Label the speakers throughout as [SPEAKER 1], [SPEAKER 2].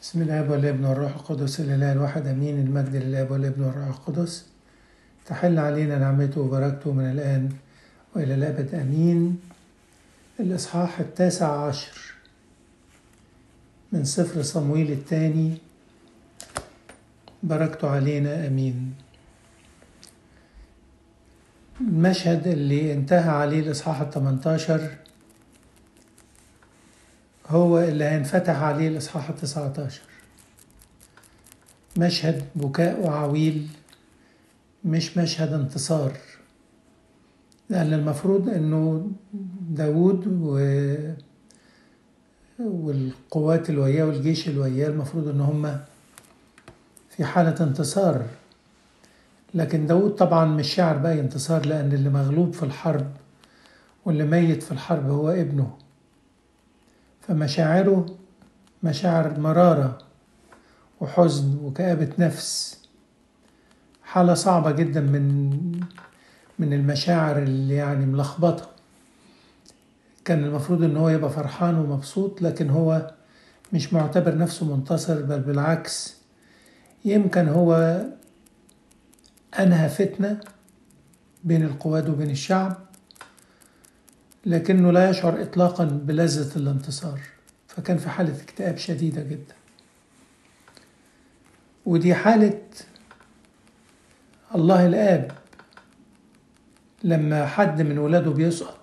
[SPEAKER 1] بسم الله والابن والروح القدس الإله الواحد أمين المجد لله والابن والروح القدس تحل علينا نعمته وبركته من الآن وإلى الأبد أمين الإصحاح التاسع عشر من سفر صمويل الثاني بركته علينا أمين المشهد اللي انتهى عليه الإصحاح الثمنتاشر هو اللي هينفتح عليه الإصحاح التسعة عشر مشهد بكاء وعويل مش مشهد انتصار لأن المفروض أنه داود و... والقوات اللي وياه والجيش اللي وياه المفروض أن هم في حالة انتصار لكن داود طبعا مش شاعر بأي انتصار لأن اللي مغلوب في الحرب واللي ميت في الحرب هو ابنه فمشاعره مشاعر مرارة وحزن وكآبة نفس حالة صعبة جدا من من المشاعر اللي يعني ملخبطة كان المفروض ان هو يبقى فرحان ومبسوط لكن هو مش معتبر نفسه منتصر بل بالعكس يمكن هو أنهى فتنة بين القواد وبين الشعب لكنه لا يشعر إطلاقا بلذة الانتصار فكان في حالة اكتئاب شديدة جدا ودي حالة الله الآب لما حد من ولاده بيسقط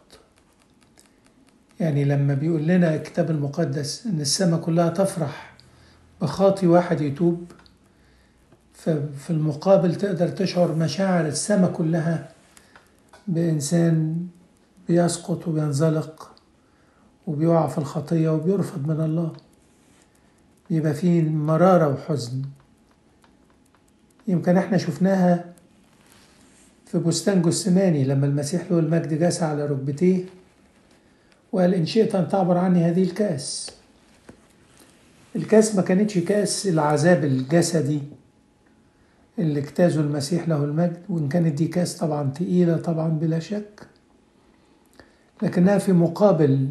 [SPEAKER 1] يعني لما بيقول لنا الكتاب المقدس إن السماء كلها تفرح بخاطي واحد يتوب ففي المقابل تقدر تشعر مشاعر السماء كلها بإنسان بيسقط وبينزلق وبيقع في الخطية وبيرفض من الله بيبقى فيه مرارة وحزن يمكن احنا شفناها في بستان جثماني لما المسيح له المجد جاس على ركبتيه وقال إن شئت أن تعبر عني هذه الكاس الكاس ما كانتش كاس العذاب الجسدي اللي اجتازه المسيح له المجد وإن كانت دي كاس طبعا تقيلة طبعا بلا شك لكنها في مقابل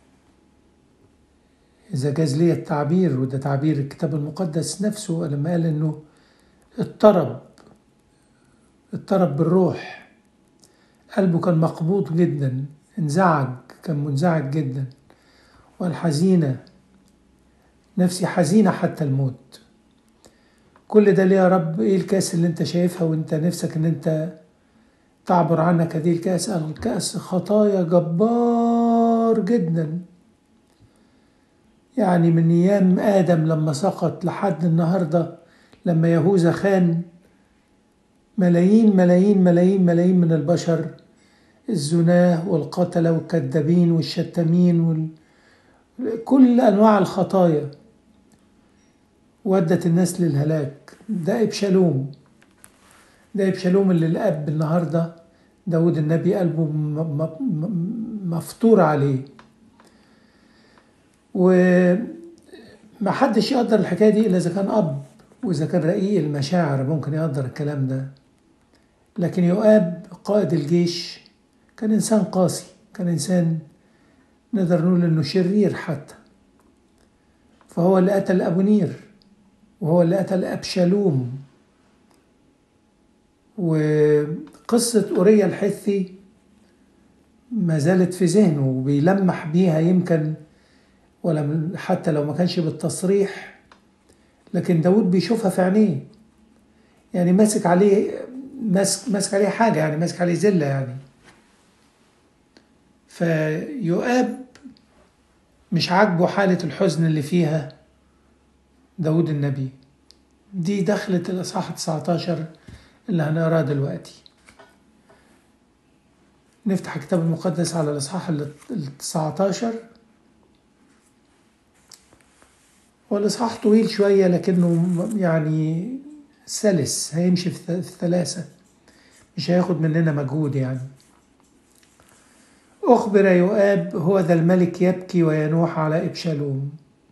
[SPEAKER 1] إذا جاز لي التعبير وده تعبير الكتاب المقدس نفسه لما قال إنه اضطرب اضطرب بالروح قلبه كان مقبوض جدا انزعج كان منزعج جدا والحزينة نفسي حزينة حتى الموت كل ده ليه يا رب ايه الكاس اللي انت شايفها وانت نفسك ان انت تعبر عنك هذه الكأس الكأس خطايا جبار جدا يعني من أيام آدم لما سقط لحد النهاردة لما يهوذا خان ملايين ملايين ملايين ملايين من البشر الزناه والقتلة والكذابين والشتامين وال... كل أنواع الخطايا ودت الناس للهلاك ده إبشالوم ده إبشالوم اللي الأب النهاردة داود النبي قلبه مفطور عليه وما حدش يقدر الحكاية دي إلا إذا كان أب وإذا كان رقيق المشاعر ممكن يقدر الكلام ده لكن يؤاب قائد الجيش كان إنسان قاسي كان إنسان نقدر نقول إنه شرير حتى فهو اللي قتل أبو وهو اللي قتل أبشالوم وقصة أوريا الحثي ما زالت في ذهنه وبيلمح بيها يمكن ولا حتى لو ما كانش بالتصريح لكن داود بيشوفها في عينيه يعني ماسك عليه ماسك ماسك عليه حاجة يعني ماسك عليه زلة يعني فيؤاب مش عاجبه حالة الحزن اللي فيها داود النبي دي دخلت الإصحاح 19 اللي هنقراه دلوقتي نفتح الكتاب المقدس على الإصحاح ال 19 والإصحاح طويل شوية لكنه يعني سلس هيمشي في ثلاثة مش هياخد مننا مجهود يعني أخبر يؤاب هو ذا الملك يبكي وينوح على إبشالوم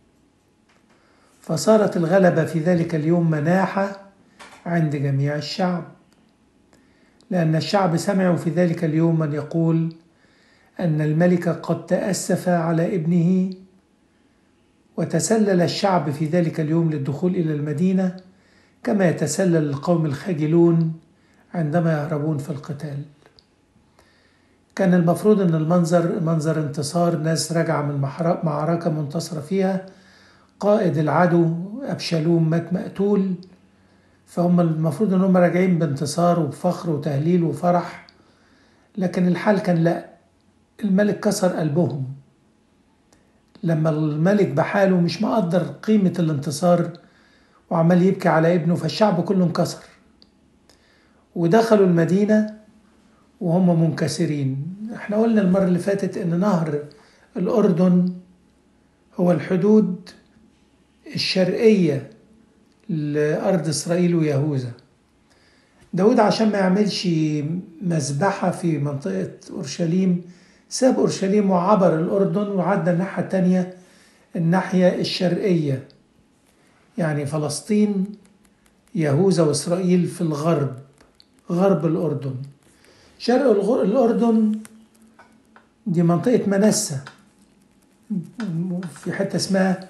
[SPEAKER 1] فصارت الغلبة في ذلك اليوم مناحة عند جميع الشعب لأن الشعب سمعوا في ذلك اليوم من يقول أن الملك قد تأسف على ابنه وتسلل الشعب في ذلك اليوم للدخول إلى المدينة كما يتسلل القوم الخاجلون عندما يهربون في القتال كان المفروض ان المنظر منظر انتصار ناس راجعة من معركة منتصرة فيها قائد العدو أبشالوم مات مقتول فهم المفروض ان هم راجعين بانتصار وبفخر وتهليل وفرح لكن الحال كان لا الملك كسر قلبهم لما الملك بحاله مش مقدر قيمة الانتصار وعمال يبكي على ابنه فالشعب كله انكسر ودخلوا المدينة وهم منكسرين احنا قلنا المرة اللي فاتت ان نهر الأردن هو الحدود الشرقية لأرض إسرائيل ويهوذا داود عشان ما يعملش مذبحة في منطقة أورشليم ساب أورشليم وعبر الأردن وعدى الناحية التانية الناحية الشرقية يعني فلسطين يهوذا وإسرائيل في الغرب غرب الأردن شرق الأردن دي منطقة منسة في حتة اسمها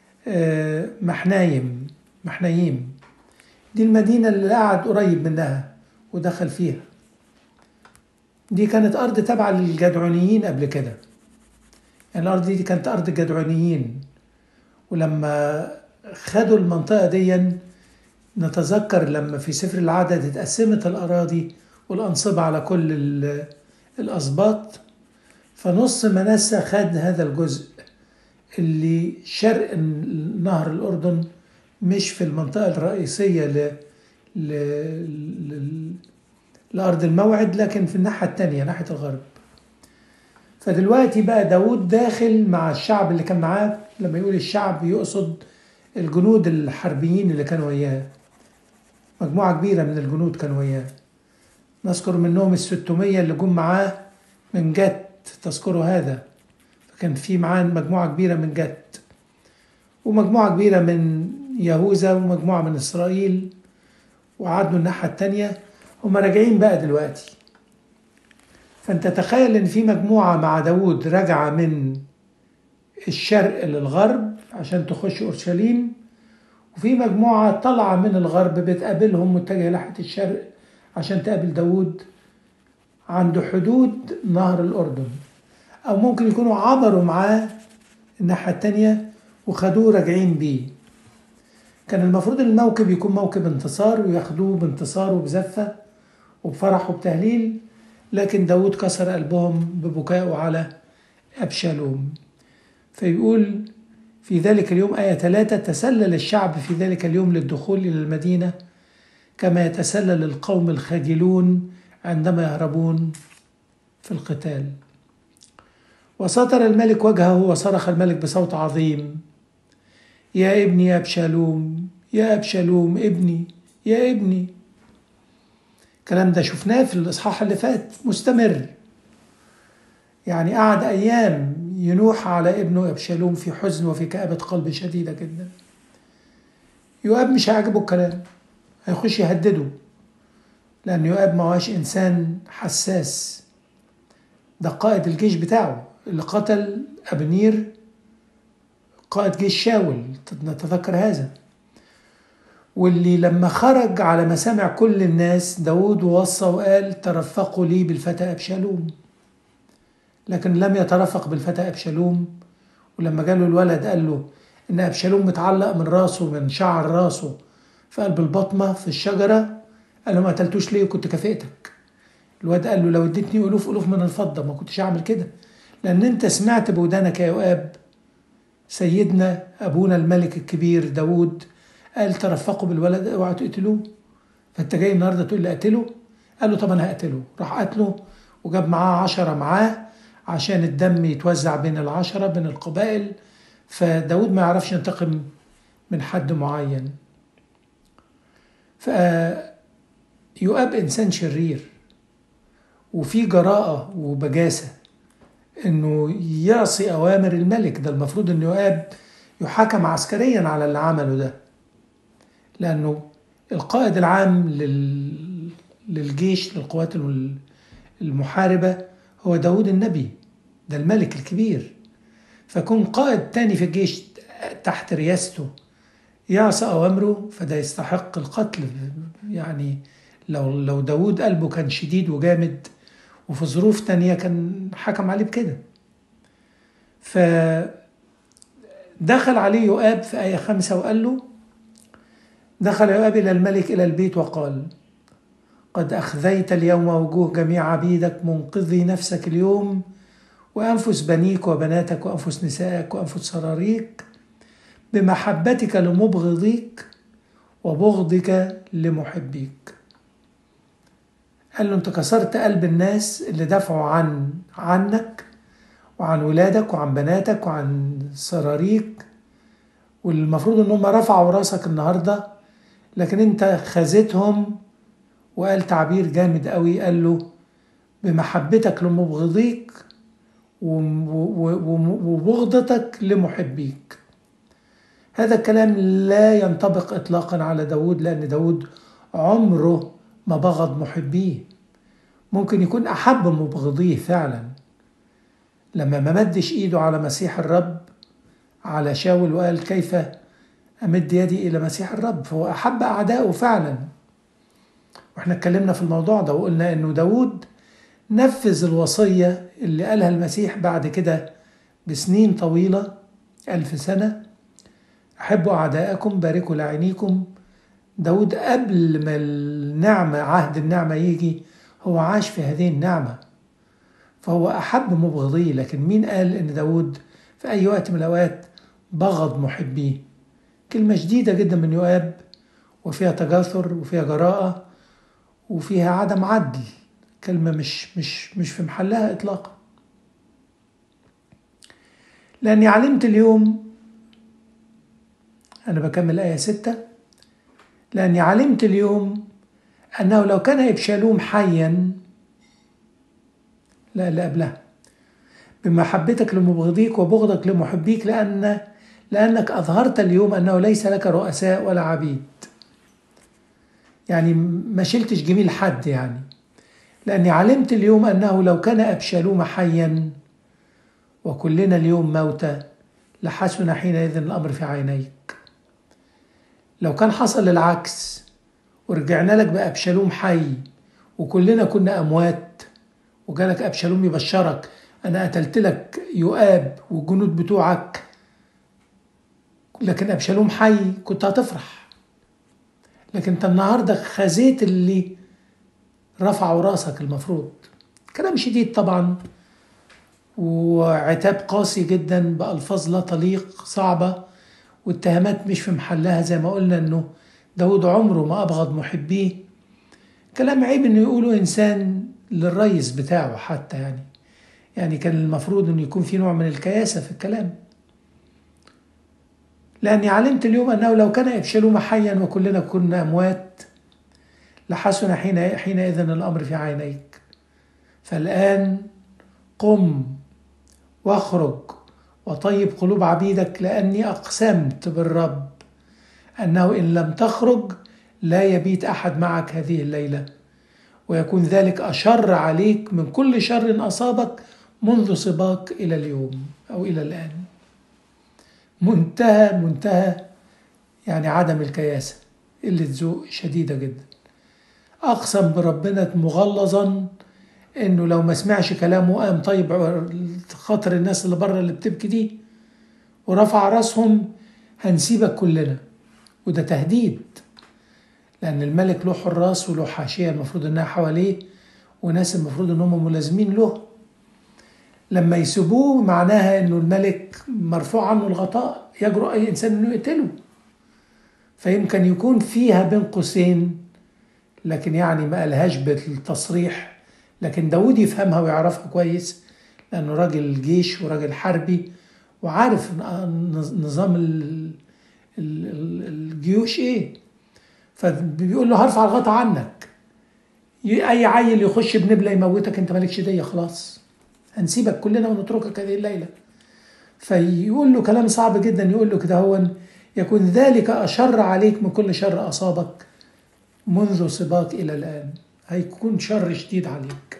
[SPEAKER 1] محنايم محنايم دي المدينة اللي قعد قريب منها ودخل فيها دي كانت أرض تابعة للجدعونيين قبل كده يعني الأرض دي كانت أرض الجدعونيين ولما خدوا المنطقة دي نتذكر لما في سفر العدد اتقسمت الأراضي والأنصبة على كل الأسباط فنص منسى خد هذا الجزء اللي شرق نهر الأردن مش في المنطقة الرئيسية ل... ل... ل... لأرض الموعد لكن في الناحية التانية ناحية الغرب فدلوقتي بقى داود داخل مع الشعب اللي كان معاه لما يقول الشعب يقصد الجنود الحربيين اللي كانوا وياه مجموعة كبيرة من الجنود كانوا وياه نذكر منهم الستمية اللي جم معاه من جت تذكروا هذا فكان في معاه مجموعة كبيرة من جت ومجموعة كبيرة من يهوذا ومجموعة من إسرائيل وعدوا الناحية التانية هم راجعين بقى دلوقتي فأنت تخيل إن في مجموعة مع داود راجعة من الشرق للغرب عشان تخش أورشليم وفي مجموعة طالعة من الغرب بتقابلهم متجهة ناحية الشرق عشان تقابل داود عند حدود نهر الأردن أو ممكن يكونوا عبروا معاه الناحية التانية وخدوه راجعين بيه كان المفروض الموكب يكون موكب انتصار وياخدوه بانتصار وبزفة وبفرح وبتهليل لكن داود كسر قلبهم ببكائه على أبشالوم فيقول في ذلك اليوم آية ثلاثة تسلل الشعب في ذلك اليوم للدخول إلى المدينة كما يتسلل القوم الخجلون عندما يهربون في القتال وسطر الملك وجهه وصرخ الملك بصوت عظيم يا ابني يا أبشالوم يا أبشالوم ابني يا ابني الكلام ده شفناه في الإصحاح اللي فات مستمر يعني قعد أيام ينوح على ابنه أبشالوم في حزن وفي كآبة قلب شديدة جدا يؤاب مش هيعجبه الكلام هيخش يهدده لأن يؤاب ما هوش إنسان حساس ده قائد الجيش بتاعه اللي قتل أبنير قائد جيش شاول نتذكر هذا واللي لما خرج على مسامع كل الناس داود وصى وقال ترفقوا لي بالفتى أبشالوم لكن لم يترفق بالفتى أبشالوم ولما جاله الولد قال له إن أبشالوم متعلق من راسه من شعر راسه في قلب البطمة في الشجرة قال له ما قتلتوش ليه كنت كافئتك الواد قال له لو اديتني ألوف ألوف من الفضة ما كنتش أعمل كده لأن أنت سمعت بودانك يا يؤاب سيدنا أبونا الملك الكبير داود قال ترفقوا بالولد اوعوا تقتلوه فأنت جاي النهاردة تقول لي أقتله قال له طب أنا هقتله راح قتله وجاب معاه عشرة معاه عشان الدم يتوزع بين العشرة بين القبائل فداود ما يعرفش ينتقم من حد معين فيؤاب إنسان شرير وفي جراءة وبجاسة إنه يعصي أوامر الملك ده المفروض إن يؤاب يحاكم عسكريا على اللي عمله ده لأنه القائد العام لل... للجيش للقوات المحاربة هو داود النبي ده الملك الكبير فكون قائد تاني في الجيش تحت رياسته يعصى أوامره فده يستحق القتل يعني لو لو داود قلبه كان شديد وجامد وفي ظروف تانية كان حكم عليه بكده فدخل عليه يؤاب في آية خمسة وقال له دخل يؤاب إلى الملك إلى البيت وقال قد أخذيت اليوم وجوه جميع عبيدك منقذي نفسك اليوم وأنفس بنيك وبناتك وأنفس نسائك وأنفس سراريك بمحبتك لمبغضيك وبغضك لمحبيك قال له انت كسرت قلب الناس اللي دافعوا عن عنك وعن ولادك وعن بناتك وعن سراريك والمفروض ان هم رفعوا راسك النهارده لكن انت خزيتهم وقال تعبير جامد قوي قال له بمحبتك لمبغضيك وبغضتك لمحبيك هذا الكلام لا ينطبق اطلاقا على داود لان داود عمره ما بغض محبيه ممكن يكون احب مبغضيه فعلا لما ما مدش ايده على مسيح الرب على شاول وقال كيف امد يدي الى مسيح الرب فهو احب اعدائه فعلا واحنا اتكلمنا في الموضوع ده وقلنا انه داود نفذ الوصية اللي قالها المسيح بعد كده بسنين طويلة ألف سنة أحبوا أعداءكم باركوا لعينيكم داود قبل ما النعمة عهد النعمة يجي هو عاش في هذه النعمة فهو أحب مبغضيه لكن مين قال إن داود في أي وقت من الأوقات بغض محبيه كلمة شديدة جدا من يؤاب وفيها تجاثر وفيها جراءة وفيها عدم عدل كلمة مش مش مش في محلها إطلاقا لأني علمت اليوم أنا بكمل آية ستة لأني علمت اليوم أنه لو كان إبشالوم حيا لا لا قبلها بمحبتك لمبغضيك وبغضك لمحبيك لأن لأنك أظهرت اليوم أنه ليس لك رؤساء ولا عبيد يعني ما شلتش جميل حد يعني لأني علمت اليوم أنه لو كان أبشالوم حيا وكلنا اليوم موتى لحسن حينئذ الأمر في عينيك لو كان حصل العكس ورجعنا لك بأبشالوم حي وكلنا كنا أموات وجالك أبشالوم يبشرك أنا قتلت لك يؤاب والجنود بتوعك لكن أبشالوم حي كنت هتفرح لكن انت النهارده خزيت اللي رفعوا راسك المفروض كلام شديد طبعا وعتاب قاسي جدا بألفاظ لا تليق صعبة واتهامات مش في محلها زي ما قلنا انه داود عمره ما أبغض محبيه كلام عيب انه يقوله انسان للريس بتاعه حتى يعني يعني كان المفروض انه يكون في نوع من الكياسة في الكلام لأني علمت اليوم أنه لو كان إبشالوم حيا وكلنا كنا أموات لحسن حين حينئذ الأمر في عينيك فالآن قم واخرج وطيب قلوب عبيدك لأني أقسمت بالرب أنه إن لم تخرج لا يبيت أحد معك هذه الليلة ويكون ذلك أشر عليك من كل شر أصابك منذ صباك إلى اليوم أو إلى الآن منتهى منتهى يعني عدم الكياسة قلة ذوق شديدة جدا أقسم بربنا مغلظا إنه لو ما سمعش كلامه قام طيب خاطر الناس اللي بره اللي بتبكي دي ورفع راسهم هنسيبك كلنا وده تهديد لأن الملك له حراس وله حاشية المفروض إنها حواليه وناس المفروض إنهم ملازمين له لما يسيبوه معناها انه الملك مرفوع عنه الغطاء يجرؤ اي انسان انه يقتله فيمكن يكون فيها بين قوسين لكن يعني ما قالهاش بالتصريح لكن داود يفهمها ويعرفها كويس لانه راجل جيش وراجل حربي وعارف نظام الجيوش ايه فبيقول له هرفع الغطا عنك اي عيل يخش بنبله يموتك انت مالكش ديه خلاص هنسيبك كلنا ونتركك هذه الليلة فيقول له كلام صعب جدا يقول له كده هو يكون ذلك أشر عليك من كل شر أصابك منذ صباك إلى الآن هيكون شر شديد عليك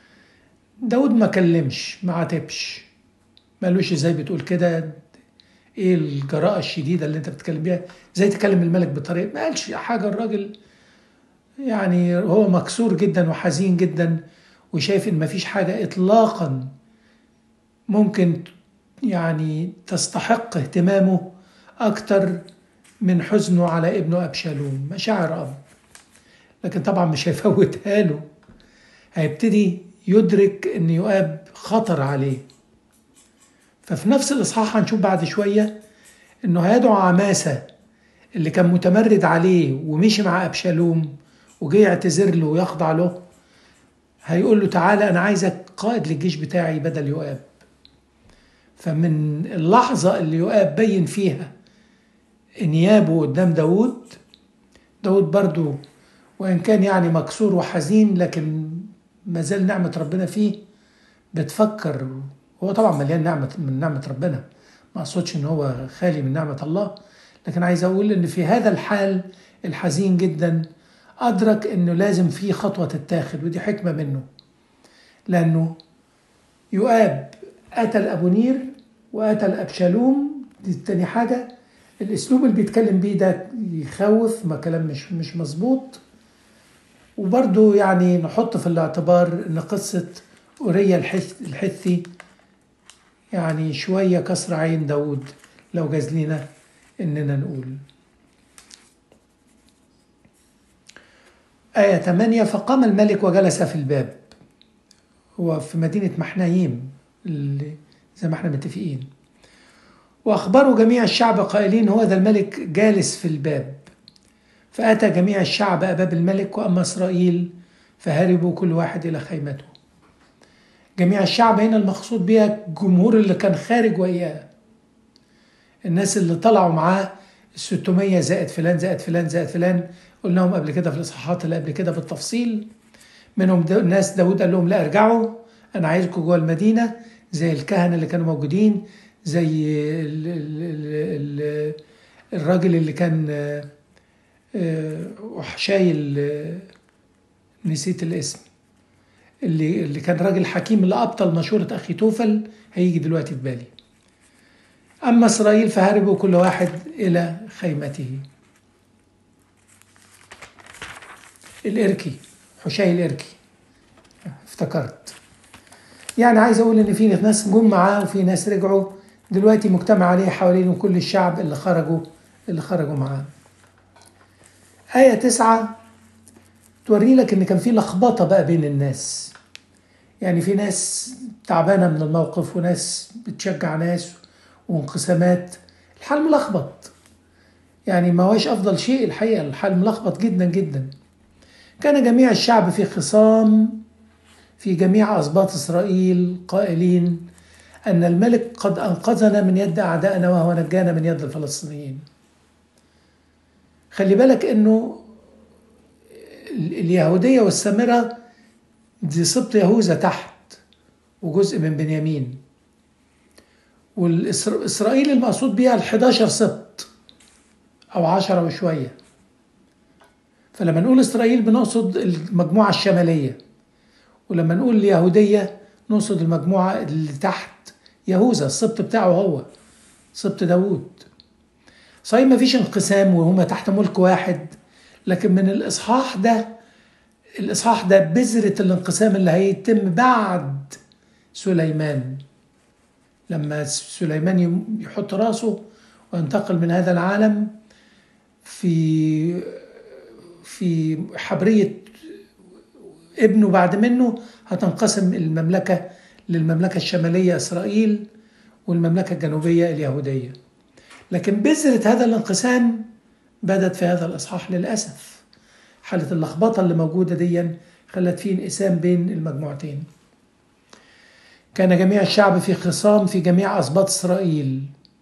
[SPEAKER 1] داود ما كلمش ما عاتبش مالوش ازاي بتقول كده ايه الجراءة الشديدة اللي انت بتتكلم بيها ازاي تكلم الملك بطريقة ما قالش حاجة الراجل يعني هو مكسور جدا وحزين جدا وشايف ان مفيش حاجة اطلاقا ممكن يعني تستحق اهتمامه اكتر من حزنه على ابنه ابشالوم مشاعر اب لكن طبعا مش هيفوتها له هيبتدي يدرك ان يؤاب خطر عليه ففي نفس الاصحاح هنشوف بعد شويه انه هيدعو عماسه اللي كان متمرد عليه ومشي مع ابشالوم وجه يعتذر له ويخضع له هيقول له تعالى انا عايزك قائد للجيش بتاعي بدل يؤاب فمن اللحظة اللي يؤاب بين فيها انيابه قدام داود داود برضو وإن كان يعني مكسور وحزين لكن ما زال نعمة ربنا فيه بتفكر هو طبعا مليان نعمة من نعمة ربنا ما أقصدش إن هو خالي من نعمة الله لكن عايز أقول إن في هذا الحال الحزين جدا أدرك إنه لازم في خطوة تتاخد ودي حكمة منه لأنه يؤاب قتل أبو نير وقتل أبشالوم دي تاني حاجة الأسلوب اللي بيتكلم بيه ده يخوف ما كلام مش مش مظبوط وبرضه يعني نحط في الاعتبار إن قصة أوريا الحثي يعني شوية كسر عين داود لو جاز لنا إننا نقول آية 8 فقام الملك وجلس في الباب هو في مدينة محنايم اللي زي ما احنا متفقين وأخبروا جميع الشعب قائلين هو ذا الملك جالس في الباب فأتى جميع الشعب أباب الملك وأما إسرائيل فهربوا كل واحد إلى خيمته جميع الشعب هنا المقصود بها الجمهور اللي كان خارج وإياه الناس اللي طلعوا معاه الستمية زائد فلان زائد فلان زائد فلان قلناهم قبل كده في الإصحاحات اللي قبل كده بالتفصيل منهم ناس داود قال لهم لا ارجعوا أنا عايزكم جوه المدينة زي الكهنة اللي كانوا موجودين زي ال ال ال الراجل اللي كان شايل نسيت الاسم اللي اللي كان راجل حكيم اللي ابطل مشوره اخي توفل هيجي دلوقتي في بالي اما اسرائيل فهربوا كل واحد الى خيمته الاركي حشاي الاركي افتكرت يعني عايز اقول ان في ناس جم معاه وفي ناس رجعوا دلوقتي مجتمع عليه حوالين كل الشعب اللي خرجوا اللي خرجوا معاه آية تسعة توري لك إن كان في لخبطة بقى بين الناس يعني في ناس تعبانة من الموقف وناس بتشجع ناس وانقسامات الحال ملخبط يعني ما هوش أفضل شيء الحقيقة الحال ملخبط جدا جدا كان جميع الشعب في خصام في جميع أسباط إسرائيل قائلين أن الملك قد أنقذنا من يد أعدائنا وهو نجانا من يد الفلسطينيين خلي بالك أنه اليهودية والسامرة دي سبط يهوذا تحت وجزء من بنيامين والإسرائيل المقصود بيها ال 11 سبط أو 10 وشوية فلما نقول إسرائيل بنقصد المجموعة الشمالية ولما نقول اليهودية نقصد المجموعة اللي تحت يهوذا السبط بتاعه هو سبط داوود صحيح ما فيش انقسام وهما تحت ملك واحد لكن من الإصحاح ده الإصحاح ده بذرة الانقسام اللي هيتم بعد سليمان لما سليمان يحط راسه وينتقل من هذا العالم في في حبرية ابنه بعد منه هتنقسم المملكة للمملكة الشمالية إسرائيل والمملكة الجنوبية اليهودية لكن بذرة هذا الانقسام بدت في هذا الإصحاح للأسف حالة اللخبطة اللي موجودة دي خلت فيه انقسام بين المجموعتين كان جميع الشعب في خصام في جميع أسباط إسرائيل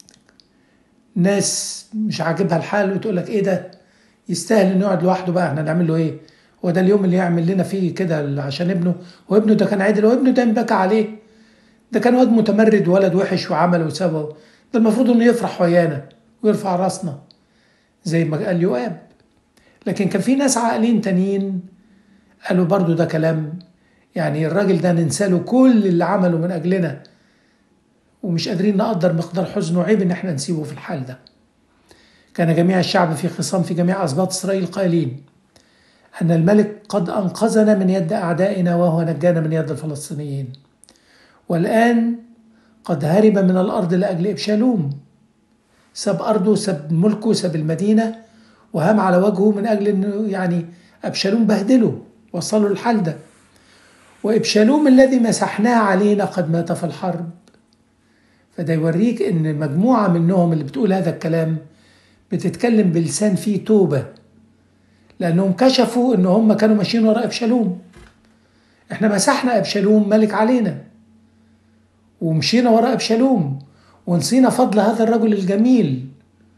[SPEAKER 1] ناس مش عاجبها الحال وتقول لك ايه ده يستاهل انه يقعد لوحده بقى احنا نعمل له ايه هو ده اليوم اللي يعمل لنا فيه كده عشان ابنه وابنه ده كان عادل وابنه ده بكى عليه ده كان واد متمرد ولد وحش وعمل وسوى ده المفروض انه يفرح ويانا ويرفع راسنا زي ما قال يؤاب لكن كان في ناس عاقلين تانيين قالوا برضو ده كلام يعني الراجل ده ننسى له كل اللي عمله من اجلنا ومش قادرين نقدر مقدار حزنه عيب ان احنا نسيبه في الحال ده كان جميع الشعب في خصام في جميع اسباط اسرائيل قائلين ان الملك قد انقذنا من يد اعدائنا وهو نجانا من يد الفلسطينيين والان قد هرب من الارض لاجل ابشالوم ساب ارضه ساب ملكه ساب المدينه وهام على وجهه من اجل انه يعني ابشالوم بهدله وصلوا الحال ده وابشالوم الذي مسحناه علينا قد مات في الحرب فده يوريك ان مجموعه منهم اللي بتقول هذا الكلام بتتكلم بلسان فيه توبه لانهم كشفوا ان هم كانوا ماشيين ورا ابشالوم احنا مسحنا ابشالوم ملك علينا ومشينا وراء ابشالوم ونسينا فضل هذا الرجل الجميل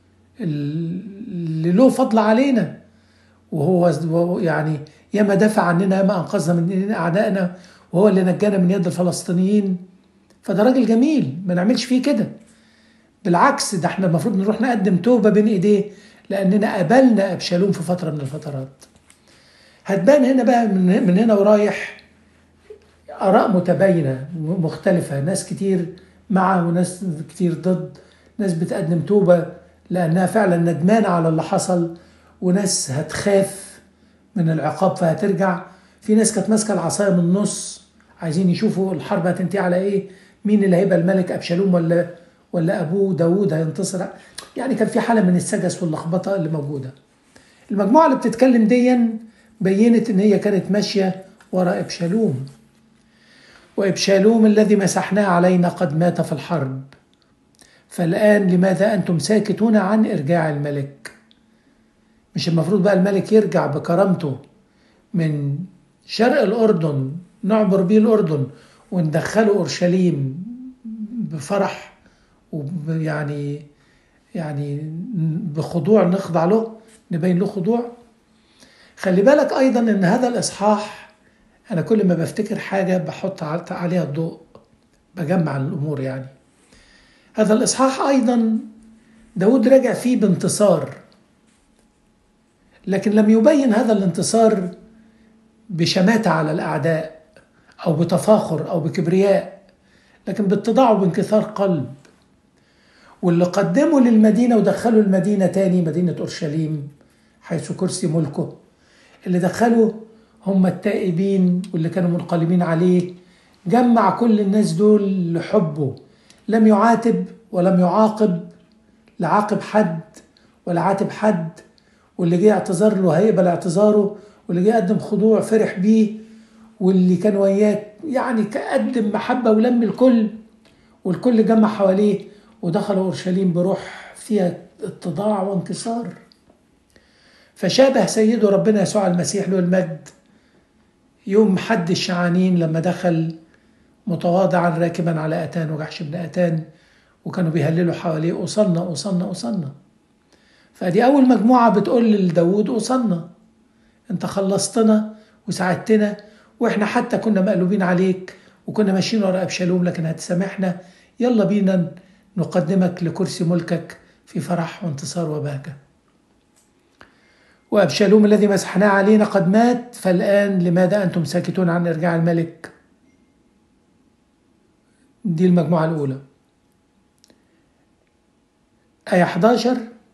[SPEAKER 1] اللي له فضل علينا وهو يعني ياما دافع عننا ياما انقذنا من اعدائنا وهو اللي نجانا من يد الفلسطينيين فده راجل جميل ما نعملش فيه كده بالعكس ده احنا المفروض نروح نقدم توبه بين ايديه لاننا قابلنا ابشالوم في فتره من الفترات هتبان هنا بقى من هنا ورايح اراء متباينه مختلفه ناس كتير مع وناس كتير ضد ناس بتقدم توبه لانها فعلا ندمانه على اللي حصل وناس هتخاف من العقاب فهترجع في ناس كانت ماسكه العصايه من النص عايزين يشوفوا الحرب هتنتهي على ايه مين اللي هيبقى الملك ابشالوم ولا ولا ابوه داوود هينتصر يعني كان في حاله من السجس واللخبطه اللي موجوده المجموعه اللي بتتكلم ديا بينت ان هي كانت ماشيه ورا ابشالوم وابشالوم الذي مسحناه علينا قد مات في الحرب فالان لماذا انتم ساكتون عن ارجاع الملك مش المفروض بقى الملك يرجع بكرامته من شرق الاردن نعبر بيه الاردن وندخله اورشليم بفرح ويعني يعني بخضوع نخضع له نبين له خضوع خلي بالك ايضا ان هذا الاصحاح انا كل ما بفتكر حاجه بحط عليها الضوء بجمع الامور يعني هذا الاصحاح ايضا داود رجع فيه بانتصار لكن لم يبين هذا الانتصار بشماتة على الأعداء أو بتفاخر أو بكبرياء لكن باتضاع وبانكسار قلب واللي قدموا للمدينة ودخلوا المدينة تاني مدينة أورشليم حيث كرسي ملكه اللي دخلوا هم التائبين واللي كانوا منقلبين عليه جمع كل الناس دول لحبه لم يعاتب ولم يعاقب لا عاقب حد ولا عاتب حد واللي جه اعتذر له هيقبل اعتذاره واللي جه قدم خضوع فرح بيه واللي كان وياه يعني قدم محبة ولم الكل والكل جمع حواليه ودخلوا أورشليم بروح فيها اتضاع وانكسار فشابه سيده ربنا يسوع المسيح له المجد يوم حد الشعانين لما دخل متواضعا راكبا على أتان وجحش بن أتان وكانوا بيهللوا حواليه وصلنا وصلنا وصلنا فدي أول مجموعة بتقول لداود وصلنا أنت خلصتنا وساعدتنا وإحنا حتى كنا مقلوبين عليك وكنا ماشيين ورا أبشالوم لكن هتسامحنا يلا بينا نقدمك لكرسي ملكك في فرح وانتصار وبهجة وأبشالوم الذي مسحناه علينا قد مات فالآن لماذا أنتم ساكتون عن إرجاع الملك دي المجموعة الأولى آية 11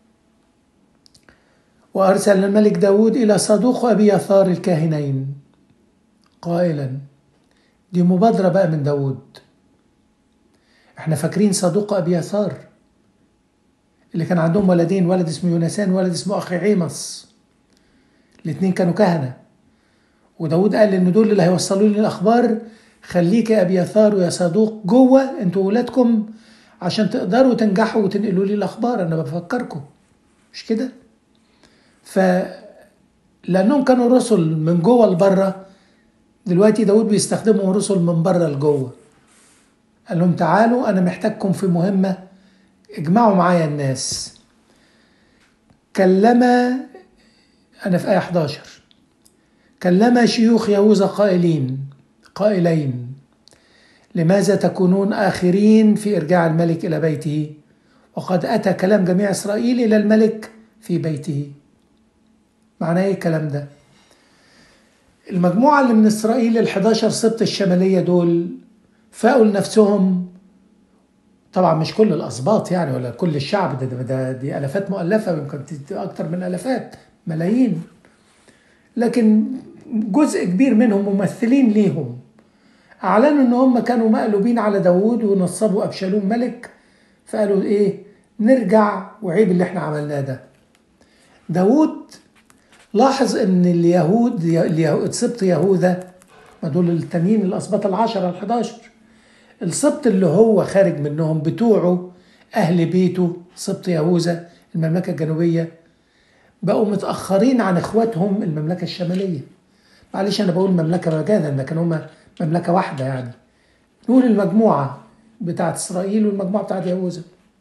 [SPEAKER 1] وأرسل الملك داود إلى صدوق أبي يثار الكاهنين قائلا دي مبادرة بقى من داود احنا فاكرين صدوق أبي يثار اللي كان عندهم ولدين ولد اسمه يونسان وولد اسمه أخي عيمص الاتنين كانوا كهنة وداود قال إن دول اللي هيوصلوا لي الأخبار خليك يا أبي يثار ويا صدوق جوه انتوا ولادكم عشان تقدروا تنجحوا وتنقلوا لي الأخبار أنا بفكركم مش كده؟ ف لانهم كانوا رسل من جوه لبره دلوقتي داود بيستخدمهم رسل من بره لجوه قال لهم تعالوا انا محتاجكم في مهمه اجمعوا معايا الناس كلم انا في ايه 11 كلم شيوخ يهوذا قائلين قائلين لماذا تكونون آخرين في إرجاع الملك إلى بيته وقد أتى كلام جميع إسرائيل إلى الملك في بيته معناه ايه الكلام ده المجموعة اللي من إسرائيل ال 11 سبط الشمالية دول فاقوا لنفسهم طبعا مش كل الاسباط يعني ولا كل الشعب ده, ده, ده دي الافات مؤلفه يمكن اكتر من الافات ملايين لكن جزء كبير منهم ممثلين ليهم اعلنوا ان هم كانوا مقلوبين على داوود ونصبوا ابشالوم ملك فقالوا ايه نرجع وعيب اللي احنا عملناه ده داوود لاحظ ان اليهود اليهود سبط يهوذا ما دول التانيين الاسباط العشرة ال11 السبط اللي هو خارج منهم بتوعه اهل بيته سبط يهوذا المملكه الجنوبيه بقوا متاخرين عن اخواتهم المملكه الشماليه معلش انا بقول مملكه مجازا لكن هم مملكه واحده يعني نقول المجموعه بتاعت اسرائيل والمجموعه بتاعت يهوذا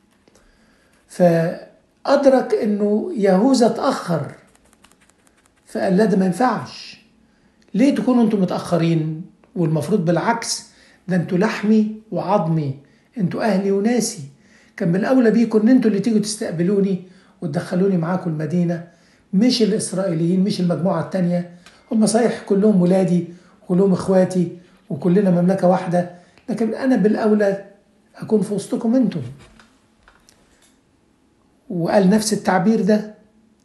[SPEAKER 1] فادرك انه يهوذا اتاخر فقال لا ده ما ينفعش ليه تكونوا انتم متاخرين والمفروض بالعكس ده انتوا لحمي وعظمي انتوا اهلي وناسي كان من الاولى بيكم ان انتوا اللي تيجوا تستقبلوني وتدخلوني معاكم المدينه مش الاسرائيليين مش المجموعه التانيه هم صحيح كلهم ولادي وكلهم اخواتي وكلنا مملكه واحده لكن انا بالاولى اكون في وسطكم انتم وقال نفس التعبير ده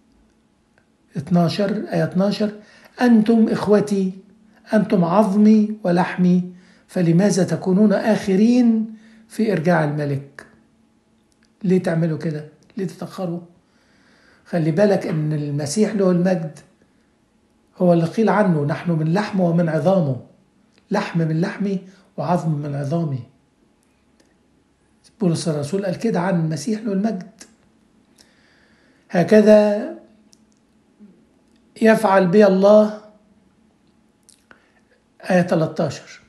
[SPEAKER 1] 12 آية 12 أنتم إخوتي أنتم عظمي ولحمي فلماذا تكونون آخرين في إرجاع الملك ليه تعملوا كده ليه تتأخروا خلي بالك أن المسيح له المجد هو اللي قيل عنه نحن من لحمه ومن عظامه لحم من لحمي وعظم من عظامي بولس الرسول قال كده عن المسيح له المجد هكذا يفعل بي الله آية 13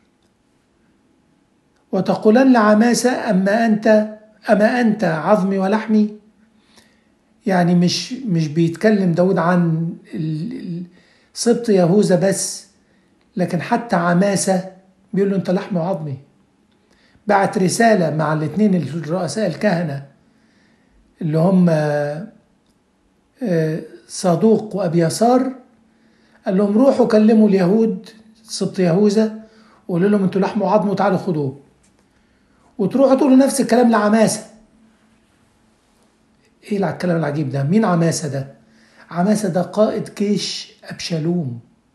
[SPEAKER 1] وتقولن لعماسة أما أنت أما أنت عظمي ولحمي يعني مش مش بيتكلم داود عن سبط يهوذا بس لكن حتى عماسة بيقول له أنت لحم وعظمي بعت رسالة مع الاثنين الرؤساء الكهنة اللي هم صادوق وأبيسار قال لهم روحوا كلموا اليهود سبط يهوذا وقولوا لهم انتوا لحم وعظم وتعالوا خدوه وتروحوا تقولوا نفس الكلام لعماسة ايه الكلام العجيب ده مين عماسة ده عماسة ده قائد جيش أبشالوم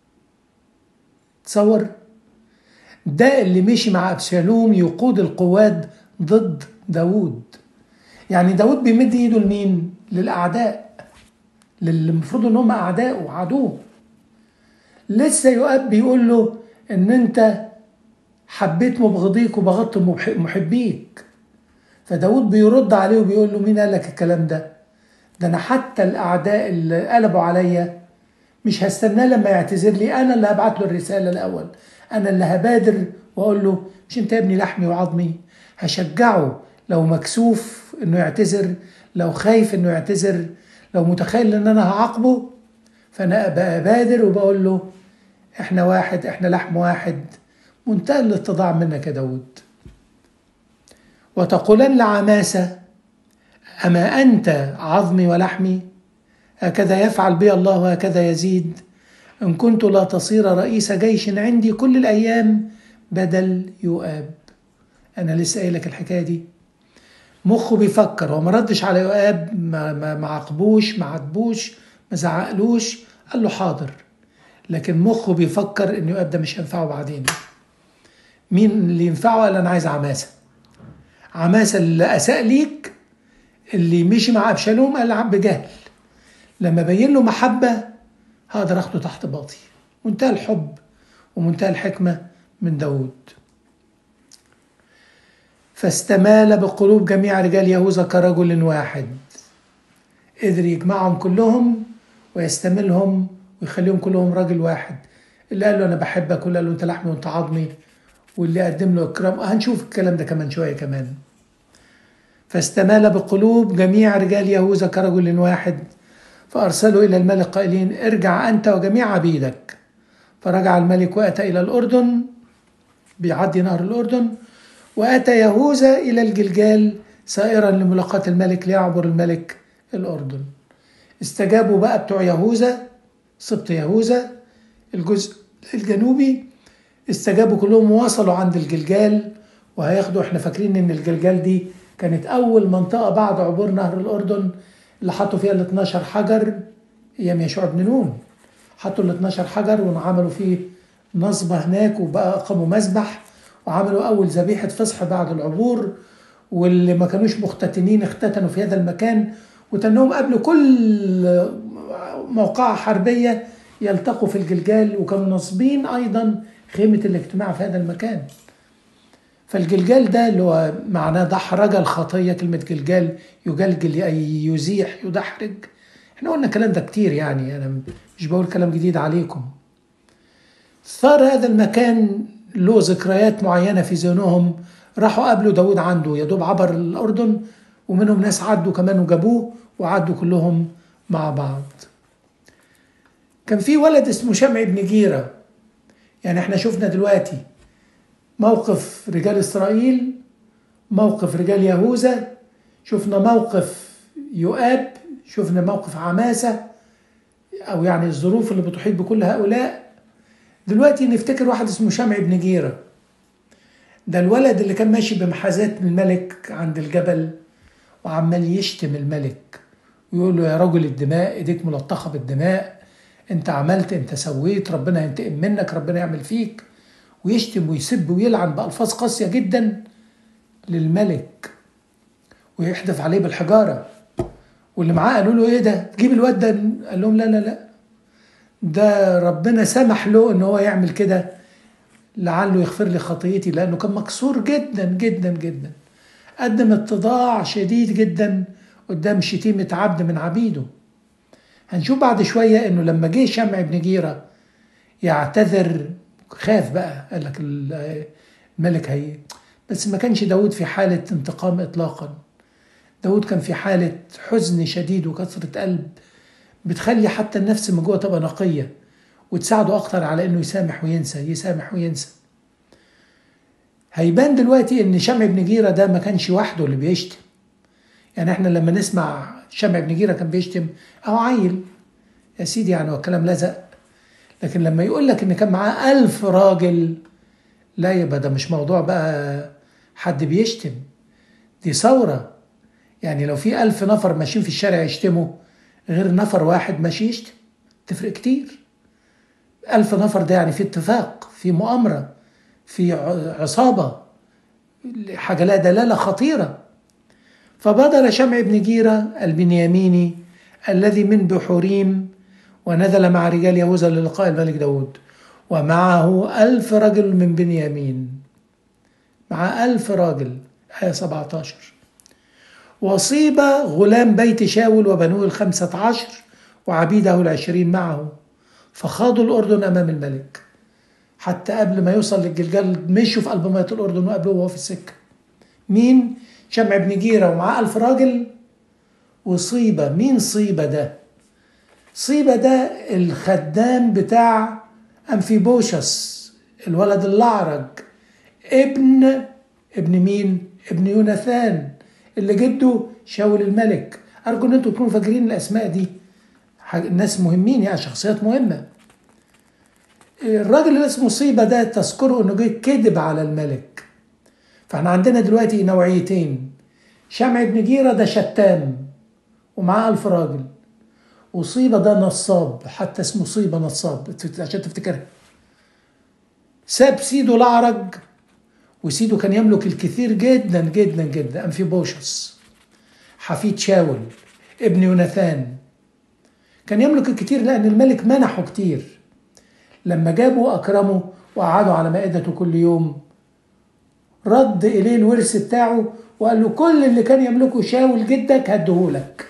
[SPEAKER 1] تصور ده اللي مشي مع أبشالوم يقود القوات ضد داود يعني داود بيمد ايده لمين للأعداء للي المفروض ان هم أعداء وعدوه لسه يؤاب بيقول له ان انت حبيت مبغضيك وبغضت محبيك فداود بيرد عليه وبيقول له مين قال لك الكلام ده ده انا حتى الاعداء اللي قلبوا عليا مش هستناه لما يعتذر لي انا اللي هبعت له الرساله الاول انا اللي هبادر واقول له مش انت يا ابني لحمي وعظمي هشجعه لو مكسوف انه يعتذر لو خايف انه يعتذر لو متخيل ان انا هعاقبه فانا بادر وبقول له احنا واحد احنا لحم واحد منتهى الاتضاع منك يا داود وتقولن لعماسة أما أنت عظمي ولحمي هكذا يفعل بي الله وهكذا يزيد إن كنت لا تصير رئيس جيش عندي كل الأيام بدل يؤاب أنا لسه قايل لك الحكاية دي مخه بيفكر هو ما ردش على يؤاب ما, ما, ما عاقبوش ما عاتبوش ما زعقلوش قال له حاضر لكن مخه بيفكر ان يؤاب ده مش هينفعه بعدين مين اللي ينفعه قال انا عايز عماسه عماسه اللي اساء ليك اللي مشي مع ابشالوم قال بجهل لما بين له محبه هقدر اخده تحت باطي منتهى الحب ومنتهى الحكمه من داود فاستمال بقلوب جميع رجال يهوذا كرجل واحد قدر يجمعهم كلهم ويستملهم ويخليهم كلهم راجل واحد اللي قال له انا بحبك واللي قال له انت لحمي وانت عظمي واللي قدم له اكرام هنشوف الكلام ده كمان شويه كمان فاستمال بقلوب جميع رجال يهوذا كرجل واحد فارسلوا الى الملك قائلين ارجع انت وجميع عبيدك فرجع الملك واتى الى الاردن بيعدي نهر الاردن واتى يهوذا الى الجلجال سائرا لملاقاة الملك ليعبر الملك الاردن استجابوا بقى بتوع يهوذا سبط يهوذا الجزء الجنوبي استجابوا كلهم ووصلوا عند الجلجال وهياخدوا احنا فاكرين ان الجلجال دي كانت أول منطقة بعد عبور نهر الأردن اللي حطوا فيها ال 12 حجر أيام يشوع بن نون حطوا ال 12 حجر وعملوا فيه نصبة هناك وبقى أقاموا مسبح وعملوا أول ذبيحة فصح بعد العبور واللي ما كانوش مختتنين اختتنوا في هذا المكان وتنهم قبل كل موقعة حربية يلتقوا في الجلجال وكانوا ناصبين أيضا خيمة الاجتماع في هذا المكان فالجلجال ده اللي هو معناه دحرج الخطية كلمة جلجال يجلجل أي يزيح يدحرج احنا قلنا الكلام ده كتير يعني أنا مش بقول كلام جديد عليكم صار هذا المكان له ذكريات معينة في ذهنهم راحوا قابلوا داود عنده يا دوب عبر الأردن ومنهم ناس عدوا كمان وجابوه وعدوا كلهم مع بعض كان في ولد اسمه شمع بن جيرة يعني احنا شفنا دلوقتي موقف رجال إسرائيل موقف رجال يهوذا شفنا موقف يؤاب شفنا موقف عماسة أو يعني الظروف اللي بتحيط بكل هؤلاء دلوقتي نفتكر واحد اسمه شمع بن جيرة ده الولد اللي كان ماشي بمحاذاة الملك عند الجبل وعمال يشتم الملك ويقول له يا رجل الدماء ايديك ملطخة بالدماء انت عملت انت سويت ربنا ينتقم منك ربنا يعمل فيك ويشتم ويسب ويلعن بألفاظ قاسية جدا للملك ويحدف عليه بالحجارة واللي معاه قالوا له ايه ده تجيب الواد ده قال لهم لا لا لا ده ربنا سمح له ان هو يعمل كده لعله يغفر لي خطيتي لانه كان مكسور جدا جدا جدا قدم اتضاع شديد جدا قدام شتيمة عبد من عبيده هنشوف بعد شوية انه لما جه شمع بن جيرة يعتذر خاف بقى قال لك الملك هي بس ما كانش داود في حالة انتقام اطلاقا داود كان في حالة حزن شديد وكثرة قلب بتخلي حتى النفس من جوه تبقى نقية وتساعده أكتر على إنه يسامح وينسى يسامح وينسى هيبان دلوقتي إن شمع بن جيرة ده ما كانش وحده اللي بيشتم يعني إحنا لما نسمع شمع بن جيرة كان بيشتم أو عيل يا سيدي يعني هو الكلام لزق لكن لما يقول لك إن كان معاه ألف راجل لا يبقى ده مش موضوع بقى حد بيشتم دي ثورة يعني لو في ألف نفر ماشيين في الشارع يشتموا غير نفر واحد ماشي يشتم تفرق كتير ألف نفر ده يعني في اتفاق في مؤامرة في عصابة حاجة لها دلالة خطيرة فبادر شمع بن جيرة البنياميني الذي من بحوريم ونزل مع رجال يهوذا للقاء الملك داود ومعه ألف رجل من بنيامين مع ألف راجل آية 17 وصيب غلام بيت شاول وبنوه الخمسة عشر وعبيده العشرين معه فخاضوا الأردن أمام الملك حتى قبل ما يوصل للجلجال مشوا في قلب مية الأردن وقابلوه وهو في السكة مين؟ شمع بن جيرة ومعاه ألف راجل وصيبة مين صيبة ده؟ صيبة ده الخدام بتاع أنفيبوشس الولد الأعرج ابن ابن مين؟ ابن يوناثان اللي جده شاول الملك أرجو إن أنتوا تكونوا فاكرين الأسماء دي ناس مهمين يعني شخصيات مهمة الراجل اللي اسمه صيبة ده تذكره انه جه كذب على الملك فاحنا عندنا دلوقتي نوعيتين شمع بن جيرة ده شتام ومعاه ألف راجل وصيبة ده نصاب حتى اسمه صيبة نصاب عشان تفتكرها ساب سيده الأعرج وسيده كان يملك الكثير جدا جدا جدا أنفيبوشس حفيد شاول ابن يوناثان كان يملك الكثير لأن الملك منحه كتير لما جابوا أكرمه وقعدوا على مائدته كل يوم رد إليه الورث بتاعه وقال له كل اللي كان يملكه شاول جدك هديهولك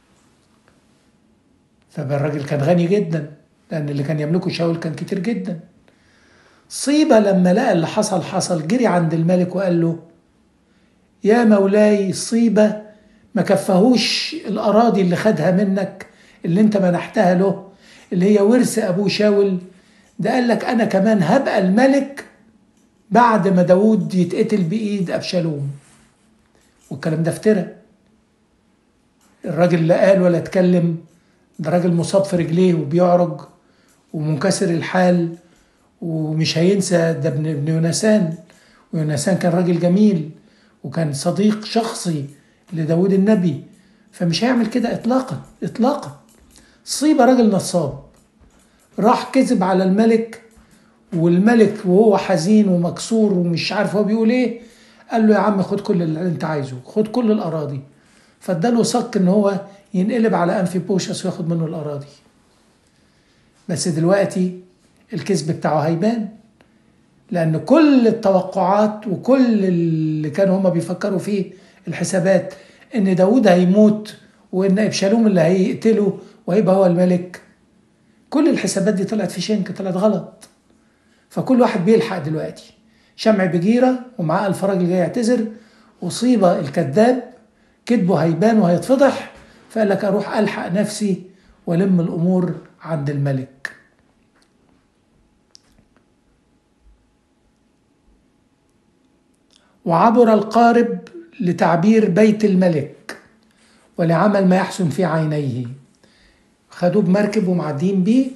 [SPEAKER 1] فالراجل كان غني جدا لأن اللي كان يملكه شاول كان كتير جدا صيبة لما لقى اللي حصل حصل جري عند الملك وقال له يا مولاي صيبة ما كفهوش الأراضي اللي خدها منك اللي انت منحتها له اللي هي ورث أبوه شاول ده قال لك أنا كمان هبقى الملك بعد ما داود يتقتل بإيد أبشالوم والكلام ده افترى الراجل لا قال ولا اتكلم ده راجل مصاب في رجليه وبيعرج ومنكسر الحال ومش هينسى ده ابن ابن يونسان ويونسان كان راجل جميل وكان صديق شخصي لداود النبي فمش هيعمل كده اطلاقا اطلاقا صيب راجل نصاب راح كذب على الملك والملك وهو حزين ومكسور ومش عارف هو بيقول ايه قال له يا عم خد كل اللي انت عايزه خد كل الاراضي فاداله صك ان هو ينقلب على انفي بوشس وياخد منه الاراضي بس دلوقتي الكذب بتاعه هيبان لان كل التوقعات وكل اللي كانوا هما بيفكروا فيه الحسابات ان داود هيموت وان ابشالوم اللي هيقتله وهيبقى هو الملك كل الحسابات دي طلعت في شنك طلعت غلط فكل واحد بيلحق دلوقتي شمع بجيرة ومعاه ألف راجل جاي يعتذر وصيبة الكذاب كذبه هيبان وهيتفضح فقال لك أروح ألحق نفسي ولم الأمور عند الملك وعبر القارب لتعبير بيت الملك ولعمل ما يحسن في عينيه خدوه بمركب ومعدين بيه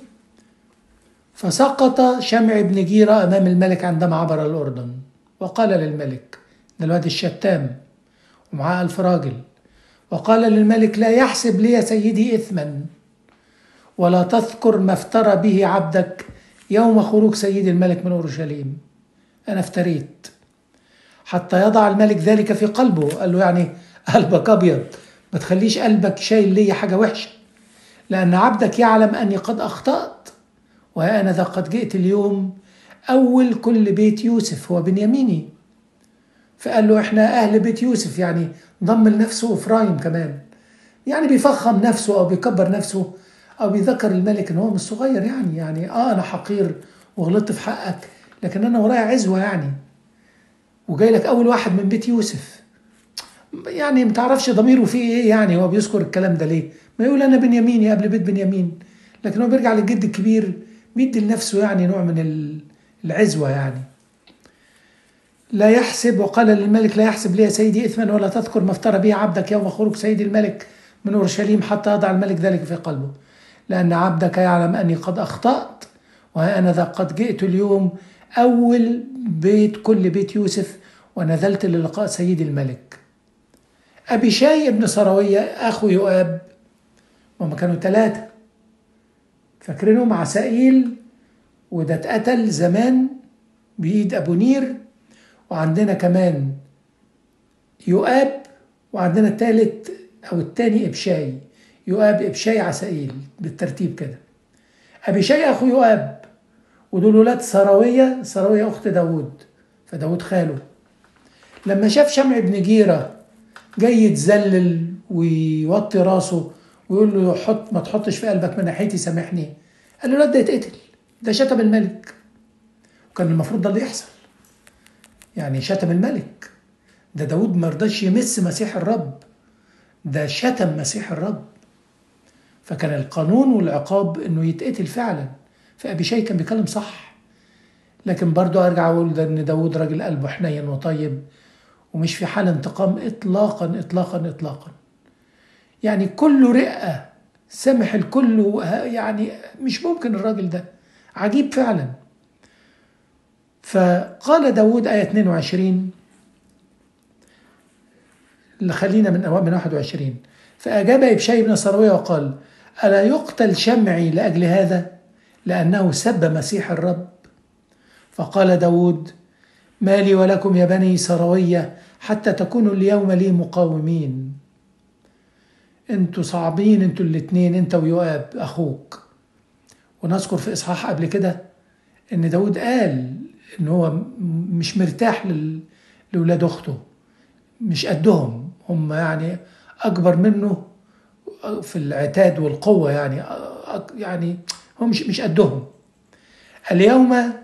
[SPEAKER 1] فسقط شمع بن جيرة أمام الملك عندما عبر الأردن وقال للملك ده الواد الشتام ومعاه ألف راجل وقال للملك لا يحسب لي سيدي إثما ولا تذكر ما افترى به عبدك يوم خروج سيد الملك من أورشليم أنا افتريت حتى يضع الملك ذلك في قلبه قال له يعني قلبك أبيض ما تخليش قلبك شايل لي حاجة وحشة لأن عبدك يعلم أني قد أخطأت وأنا ذا قد جئت اليوم أول كل بيت يوسف هو بنياميني فقال له إحنا أهل بيت يوسف يعني ضم لنفسه إفرايم كمان يعني بيفخم نفسه أو بيكبر نفسه أو بيذكر الملك إن هو مش صغير يعني يعني آه أنا حقير وغلطت في حقك لكن أنا ورايا عزوة يعني وجاي لك أول واحد من بيت يوسف يعني ما تعرفش ضميره فيه إيه يعني هو بيذكر الكلام ده ليه ما يقول أنا بنياميني قبل بيت بنيامين لكن هو بيرجع للجد الكبير بيدي لنفسه يعني نوع من العزوة يعني لا يحسب وقال للملك لا يحسب لي سيدي إثما ولا تذكر ما افترى به عبدك يوم خروج سيدي الملك من أورشليم حتى يضع الملك ذلك في قلبه لأن عبدك يعلم أني قد أخطأت وأنا ذا قد جئت اليوم أول بيت كل بيت يوسف ونزلت للقاء سيدي الملك أبي شاي ابن سروية أخو يؤاب وهم كانوا ثلاثة فاكرينهم عسائيل وده اتقتل زمان بإيد أبو نير وعندنا كمان يؤاب وعندنا التالت أو التاني إبشاي يؤاب إبشاي عسائيل بالترتيب كده أبيشاي أخو يؤاب ودول ولاد سراوية سراوية أخت داود فداود خاله لما شاف شمع بن جيرة جاي يتذلل ويوطي راسه ويقول له حط ما تحطش في قلبك من ناحيتي سامحني قال له لا ده يتقتل ده شتم الملك وكان المفروض ده اللي يحصل يعني شتم الملك ده داود ما رضاش يمس مسيح الرب ده شتم مسيح الرب فكان القانون والعقاب انه يتقتل فعلا فابي شاي كان بيتكلم صح لكن برضو ارجع اقول ده ان داود راجل قلبه حنين وطيب ومش في حال انتقام اطلاقا اطلاقا اطلاقا يعني كله رقه سامح الكل يعني مش ممكن الراجل ده عجيب فعلا فقال داود آية 22 خلينا من من 21 فأجاب إبشاي بن سروية وقال ألا يقتل شمعي لأجل هذا لأنه سب مسيح الرب فقال داود ما لي ولكم يا بني سروية حتى تكونوا اليوم لي مقاومين انتوا صعبين انتوا الاتنين انت ويؤاب اخوك ونذكر في اصحاح قبل كده ان داود قال ان هو مش مرتاح لولاد اخته مش قدهم هم يعني اكبر منه في العتاد والقوه يعني يعني هم مش مش قدهم اليوم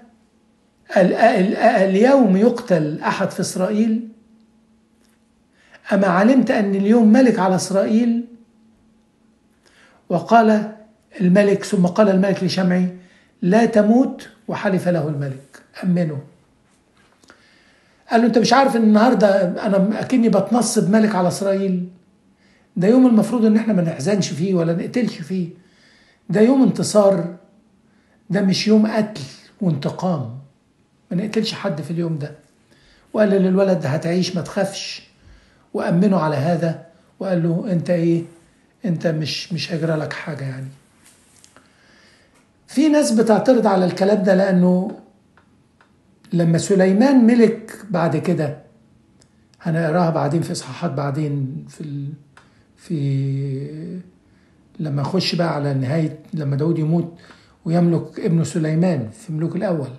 [SPEAKER 1] اليوم يقتل احد في اسرائيل اما علمت ان اليوم ملك على اسرائيل وقال الملك ثم قال الملك لشمعي لا تموت وحلف له الملك امنه قال له انت مش عارف ان النهارده انا اكني بتنصب ملك على اسرائيل ده يوم المفروض ان احنا ما نحزنش فيه ولا نقتلش فيه ده يوم انتصار ده مش يوم قتل وانتقام ما نقتلش حد في اليوم ده وقال للولد هتعيش ما تخافش وأمنه على هذا وقال له أنت إيه أنت مش مش هيجرى لك حاجة يعني في ناس بتعترض على الكلام ده لأنه لما سليمان ملك بعد كده هنقراها بعدين في اصحاحات بعدين في ال... في لما نخش بقى على نهايه لما داود يموت ويملك ابنه سليمان في ملوك الاول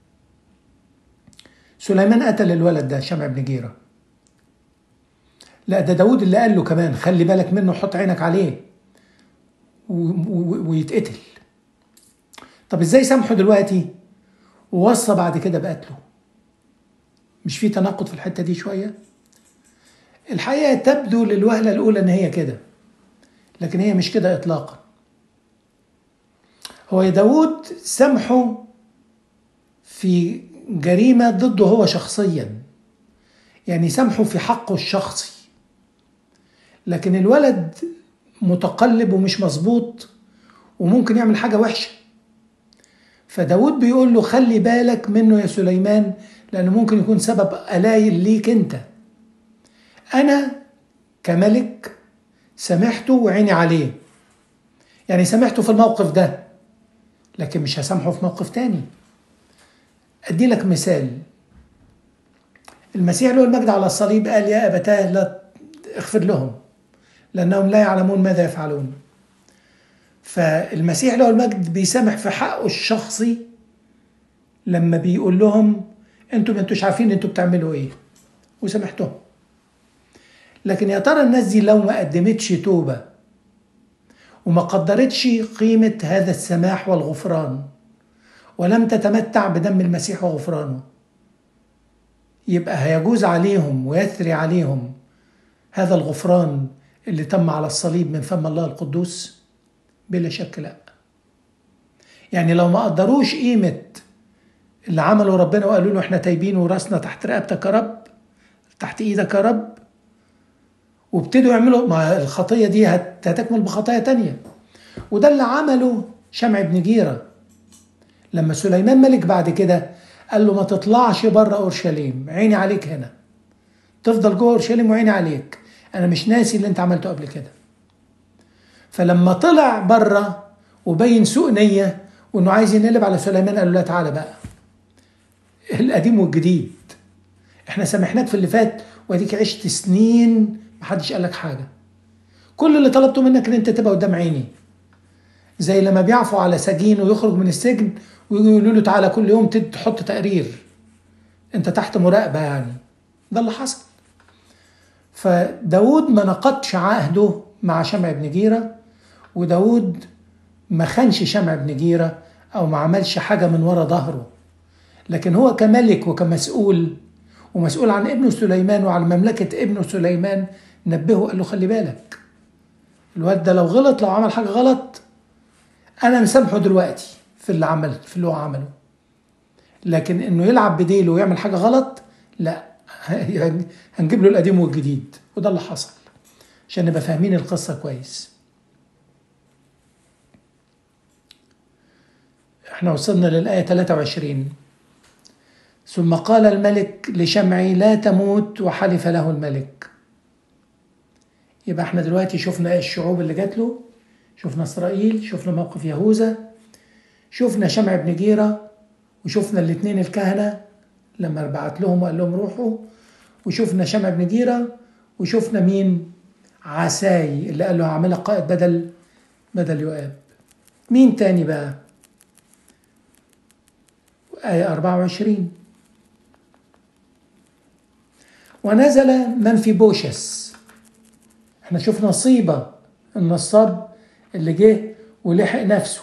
[SPEAKER 1] سليمان قتل الولد ده شمع بن جيره لا ده داود اللي قال له كمان خلي بالك منه حط عينك عليه و... و... ويتقتل طب ازاي سامحه دلوقتي ووصى بعد كده بقتله مش في تناقض في الحته دي شويه الحقيقه تبدو للوهله الاولى ان هي كده لكن هي مش كده اطلاقا هو يا داود سامحه في جريمه ضده هو شخصيا يعني سامحه في حقه الشخصي لكن الولد متقلب ومش مظبوط وممكن يعمل حاجه وحشه فداود بيقول له خلي بالك منه يا سليمان لأنه ممكن يكون سبب قلايل ليك أنت أنا كملك سامحته وعيني عليه يعني سامحته في الموقف ده لكن مش هسامحه في موقف تاني أدي لك مثال المسيح له المجد على الصليب قال يا أبتاه لا اغفر لهم لأنهم لا يعلمون ماذا يفعلون فالمسيح له المجد بيسامح في حقه الشخصي لما بيقول لهم انتوا ما انتوش عارفين انتوا بتعملوا ايه وسامحتهم لكن يا ترى الناس دي لو ما قدمتش توبه وما قدرتش قيمه هذا السماح والغفران ولم تتمتع بدم المسيح وغفرانه يبقى هيجوز عليهم ويثري عليهم هذا الغفران اللي تم على الصليب من فم الله القدوس بلا شك لا يعني لو ما قدروش قيمة اللي عمله ربنا وقالوا له احنا تايبين وراسنا تحت رقبتك يا رب تحت ايدك يا رب وابتدوا يعملوا ما الخطية دي هتكمل بخطايا تانية وده اللي عمله شمع بن جيرة لما سليمان ملك بعد كده قال له ما تطلعش بره اورشليم عيني عليك هنا تفضل جوه اورشليم وعيني عليك انا مش ناسي اللي انت عملته قبل كده فلما طلع بره وبين سوء نية وانه عايز ينقلب على سليمان قال له لا تعالى بقى القديم والجديد احنا سامحناك في اللي فات واديك عشت سنين محدش قال لك حاجه كل اللي طلبته منك ان انت تبقى قدام عيني زي لما بيعفوا على سجين ويخرج من السجن ويجوا يقولوا له تعالى كل يوم تحط تقرير انت تحت مراقبه يعني ده اللي حصل فداود ما نقضش عهده مع شمع بن جيره وداود ما خانش شمع بن جيرة أو ما عملش حاجة من ورا ظهره لكن هو كملك وكمسؤول ومسؤول عن ابنه سليمان وعن مملكة ابنه سليمان نبهه قال له خلي بالك الواد ده لو غلط لو عمل حاجة غلط أنا مسامحه دلوقتي في اللي عمل في اللي هو عمله لكن إنه يلعب بديله ويعمل حاجة غلط لا هنجيب له القديم والجديد وده اللي حصل عشان نبقى فاهمين القصة كويس احنا وصلنا للآية 23 ثم قال الملك لشمعي لا تموت وحلف له الملك يبقى احنا دلوقتي شفنا الشعوب اللي جات له شفنا اسرائيل شفنا موقف يهوذا شفنا شمع بن جيرة وشفنا الاثنين الكهنة لما بعت لهم وقال لهم روحوا وشفنا شمع بن جيرة وشفنا مين عساي اللي قال له هعملها قائد بدل بدل يؤاب مين تاني بقى آية 24 ونزل من في بوشس احنا شفنا صيبة النصاب اللي جه ولحق نفسه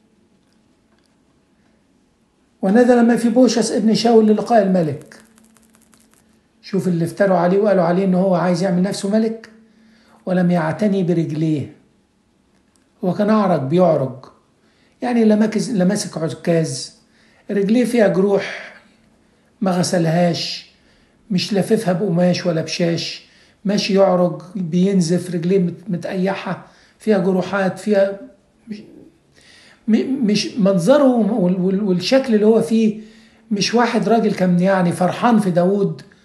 [SPEAKER 1] ونزل من في بوشس ابن شاول للقاء الملك شوف اللي افتروا عليه وقالوا عليه ان هو عايز يعمل نفسه ملك ولم يعتني برجليه هو كان اعرج بيعرج يعني لا ماسك عكاز رجليه فيها جروح ما غسلهاش مش لاففها بقماش ولا بشاش ماشي يعرج بينزف رجليه متقيحة فيها جروحات فيها مش, مش منظره والشكل اللي هو فيه مش واحد راجل كان يعني فرحان في داود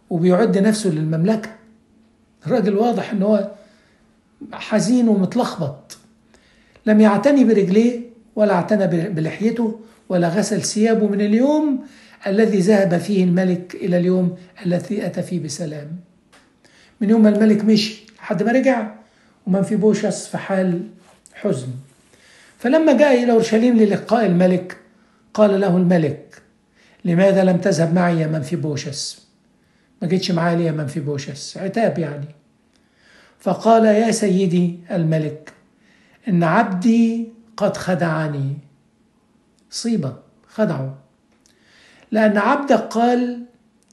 [SPEAKER 1] وبيعد نفسه للمملكة الراجل واضح ان هو حزين ومتلخبط لم يعتني برجليه ولا اعتنى بلحيته ولا غسل ثيابه من اليوم الذي ذهب فيه الملك إلى اليوم الذي أتى فيه بسلام من يوم ما الملك مشي لحد ما رجع ومن في بوشس في حال حزن فلما جاء إلى أورشليم للقاء الملك قال له الملك لماذا لم تذهب معي يا من في بوشس ما جيتش معايا ليه يا من في بوشس عتاب يعني فقال يا سيدي الملك إن عبدي قد خدعني صيبة خدعه لأن عبدك قال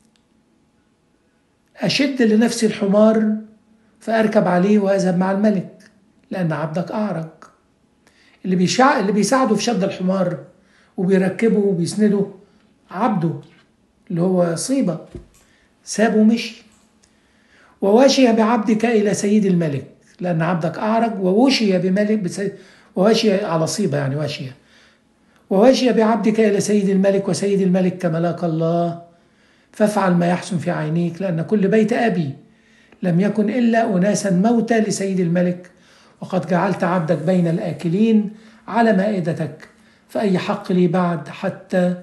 [SPEAKER 1] أشد لنفسي الحمار فأركب عليه وأذهب مع الملك لأن عبدك أعرج اللي بيشع... اللي بيساعده في شد الحمار وبيركبه وبيسنده عبده اللي هو صيبة سابه ومشي ووشي بعبدك إلى سيد الملك لأن عبدك أعرج ووشي بملك بسيد ووشي على صيبة يعني وشي ووشي بعبدك إلى سيد الملك وسيد الملك كملاك الله فافعل ما يحسن في عينيك لأن كل بيت أبي لم يكن إلا أناسا موتى لسيد الملك وقد جعلت عبدك بين الآكلين على مائدتك فأي حق لي بعد حتى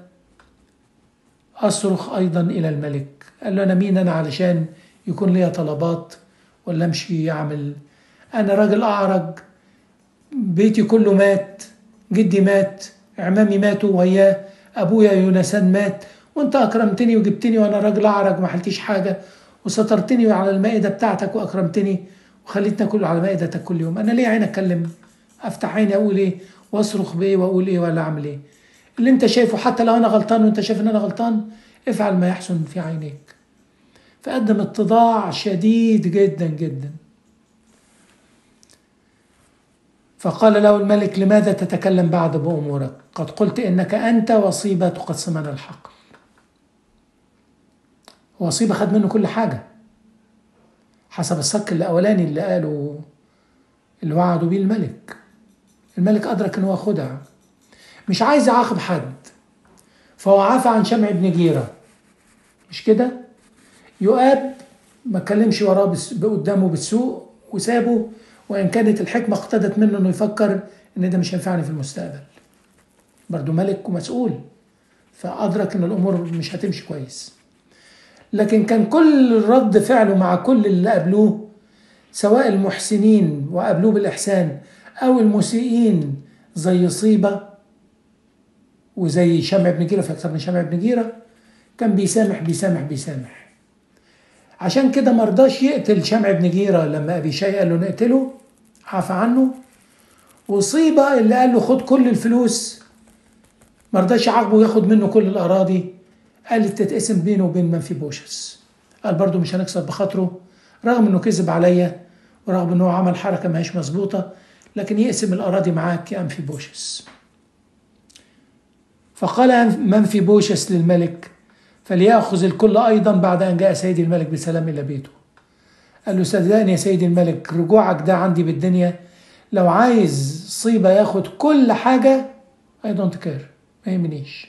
[SPEAKER 1] أصرخ أيضا إلى الملك قال له أنا مين أنا علشان يكون لي طلبات ولا أمشي أعمل أنا راجل أعرج بيتي كله مات جدي مات عمامي ماتوا وياه أبويا يونسان مات وأنت أكرمتني وجبتني وأنا راجل أعرج وما حلتيش حاجة وسترتني على المائدة بتاعتك وأكرمتني وخليتني أكل على مائدتك كل يوم أنا ليه عين أتكلم أفتح عيني أقول إيه وأصرخ بإيه وأقول إيه ولا أعمل إيه اللي أنت شايفه حتى لو أنا غلطان وأنت شايف إن أنا غلطان افعل ما يحسن في عينيك فقدم اتضاع شديد جدا جدا فقال له الملك لماذا تتكلم بعد بأمورك قد قلت إنك أنت وصيبة تقسمن الحق وصيبة خد منه كل حاجة حسب الصك الأولاني اللي قاله اللي وعدوا بيه الملك الملك أدرك إن هو خدع مش عايز يعاقب حد فهو عفى عن شمع بن جيرة مش كده يؤاب ما كلمش وراه قدامه بالسوء وسابه وإن كانت الحكمة اقتدت منه إنه يفكر إن ده مش هينفعني في المستقبل برضه ملك ومسؤول فأدرك إن الأمور مش هتمشي كويس لكن كان كل رد فعله مع كل اللي قابلوه سواء المحسنين وقابلوه بالإحسان أو المسيئين زي صيبة وزي شمع بن جيرة في أكثر من شمع بن جيرة كان بيسامح بيسامح بيسامح عشان كده مرضاش يقتل شمع بن جيرة لما أبي شاي قال له نقتله عفى عنه وصيبة اللي قال له خد كل الفلوس مرضاش يعاقبه وياخد منه كل الأراضي قالت تتقسم بينه وبين من في بوشس قال برضو مش هنكسر بخاطره رغم انه كذب عليا ورغم انه عمل حركة ما هيش مظبوطة لكن يقسم الأراضي معاك يا في بوشس فقال من في بوشس للملك فليأخذ الكل أيضا بعد أن جاء سيدي الملك بسلام إلى بيته قال له صدقني يا سيدي الملك رجوعك ده عندي بالدنيا لو عايز صيبة ياخد كل حاجة I don't care ما يهمنيش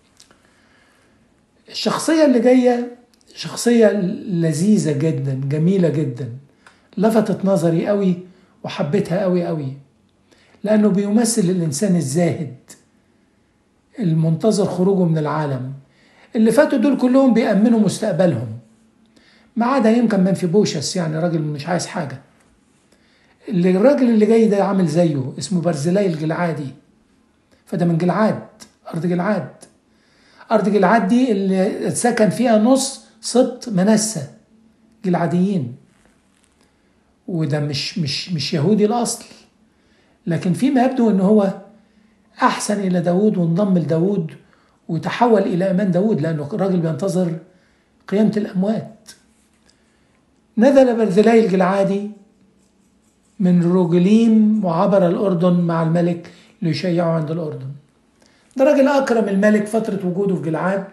[SPEAKER 1] الشخصية اللي جاية شخصية لذيذة جدا جميلة جدا لفتت نظري قوي وحبيتها قوي قوي لأنه بيمثل الإنسان الزاهد المنتظر خروجه من العالم اللي فاتوا دول كلهم بيأمنوا مستقبلهم ما عدا يمكن من في بوشس يعني راجل مش عايز حاجة اللي الراجل اللي جاي ده عامل زيه اسمه برزلاي الجلعادي فده من جلعاد أرض جلعاد أرض جلعاد دي اللي سكن فيها نص سبط منسى جلعاديين وده مش مش مش يهودي الأصل لكن فيما يبدو أنه هو أحسن إلى داود وانضم لداود وتحول إلى أمان داود لأنه الراجل بينتظر قيامة الأموات نزل برزلاي الجلعادي من روجليم وعبر الأردن مع الملك ليشيعه عند الأردن ده راجل أكرم الملك فترة وجوده في جلعاد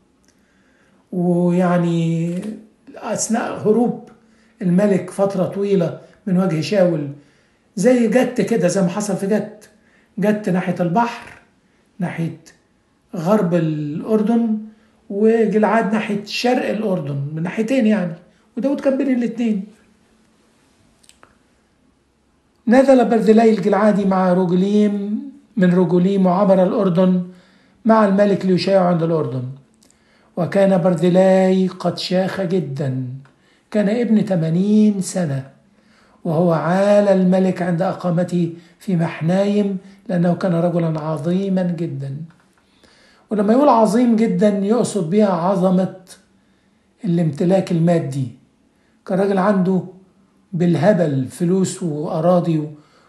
[SPEAKER 1] ويعني أثناء هروب الملك فترة طويلة من وجه شاول زي جت كده زي ما حصل في جت جت ناحية البحر ناحية غرب الأردن وجلعاد ناحية شرق الأردن من ناحيتين يعني وداود كان بين الاتنين نزل برزيلي الجلعادي مع رجليم من رجليم وعبر الأردن مع الملك ليشاع عند الأردن وكان برزيلاي قد شاخ جدا كان ابن ثمانين سنة وهو عال الملك عند أقامته في محنايم لأنه كان رجلا عظيما جدا ولما يقول عظيم جدا يقصد بها عظمة الامتلاك المادي كان راجل عنده بالهبل فلوس وأراضي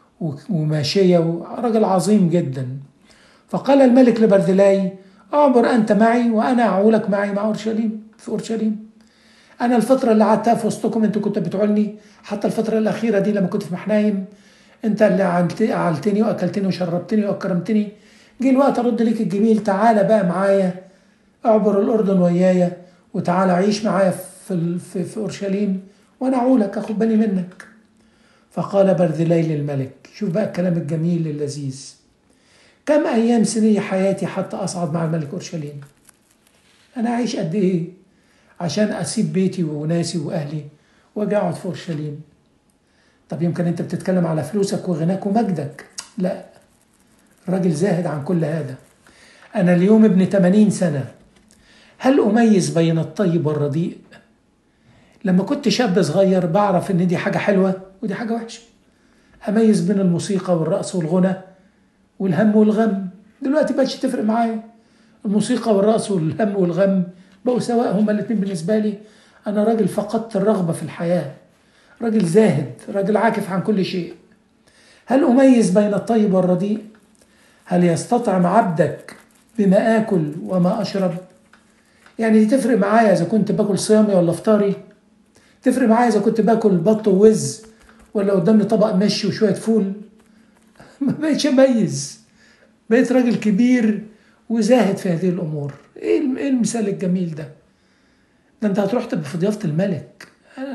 [SPEAKER 1] وماشية راجل عظيم جدا فقال الملك لبرزيلاي اعبر أنت معي وأنا أعولك معي مع أورشليم في أورشليم أنا الفترة اللي قعدتها في وسطكم أنتوا كنتوا بتعولني حتى الفترة الأخيرة دي لما كنت في محنايم أنت اللي عالتني وأكلتني وشربتني وأكرمتني جه الوقت أرد ليك الجميل تعالى بقى معايا اعبر الأردن ويايا وتعالى عيش معايا في, في, في أورشليم وأنا أعولك أخد بالي منك فقال برذيلاي للملك شوف بقى الكلام الجميل اللذيذ كم أيام سنية حياتي حتى أصعد مع الملك أورشليم أنا أعيش قد إيه عشان أسيب بيتي وناسي وأهلي وأجي أقعد في أورشليم طب يمكن أنت بتتكلم على فلوسك وغناك ومجدك لا الراجل زاهد عن كل هذا أنا اليوم ابن 80 سنة هل أميز بين الطيب والرديء لما كنت شاب صغير بعرف إن دي حاجة حلوة ودي حاجة وحشة أميز بين الموسيقى والرقص والغنى والهم والغم دلوقتي بقتش تفرق معايا الموسيقى والرقص والهم والغم بقوا سواء هما الاتنين بالنسبة لي أنا راجل فقدت الرغبة في الحياة راجل زاهد راجل عاكف عن كل شيء هل أميز بين الطيب والرديء هل يستطعم عبدك بما آكل وما أشرب يعني دي تفرق معايا إذا كنت باكل صيامي ولا فطاري تفرق معايا إذا كنت باكل بط ووز ولا قدامي طبق مشي وشوية فول ما بقتش أميز بقيت راجل كبير وزاهد في هذه الأمور إيه المثال الجميل ده ده أنت هتروح تبقى في ضيافة الملك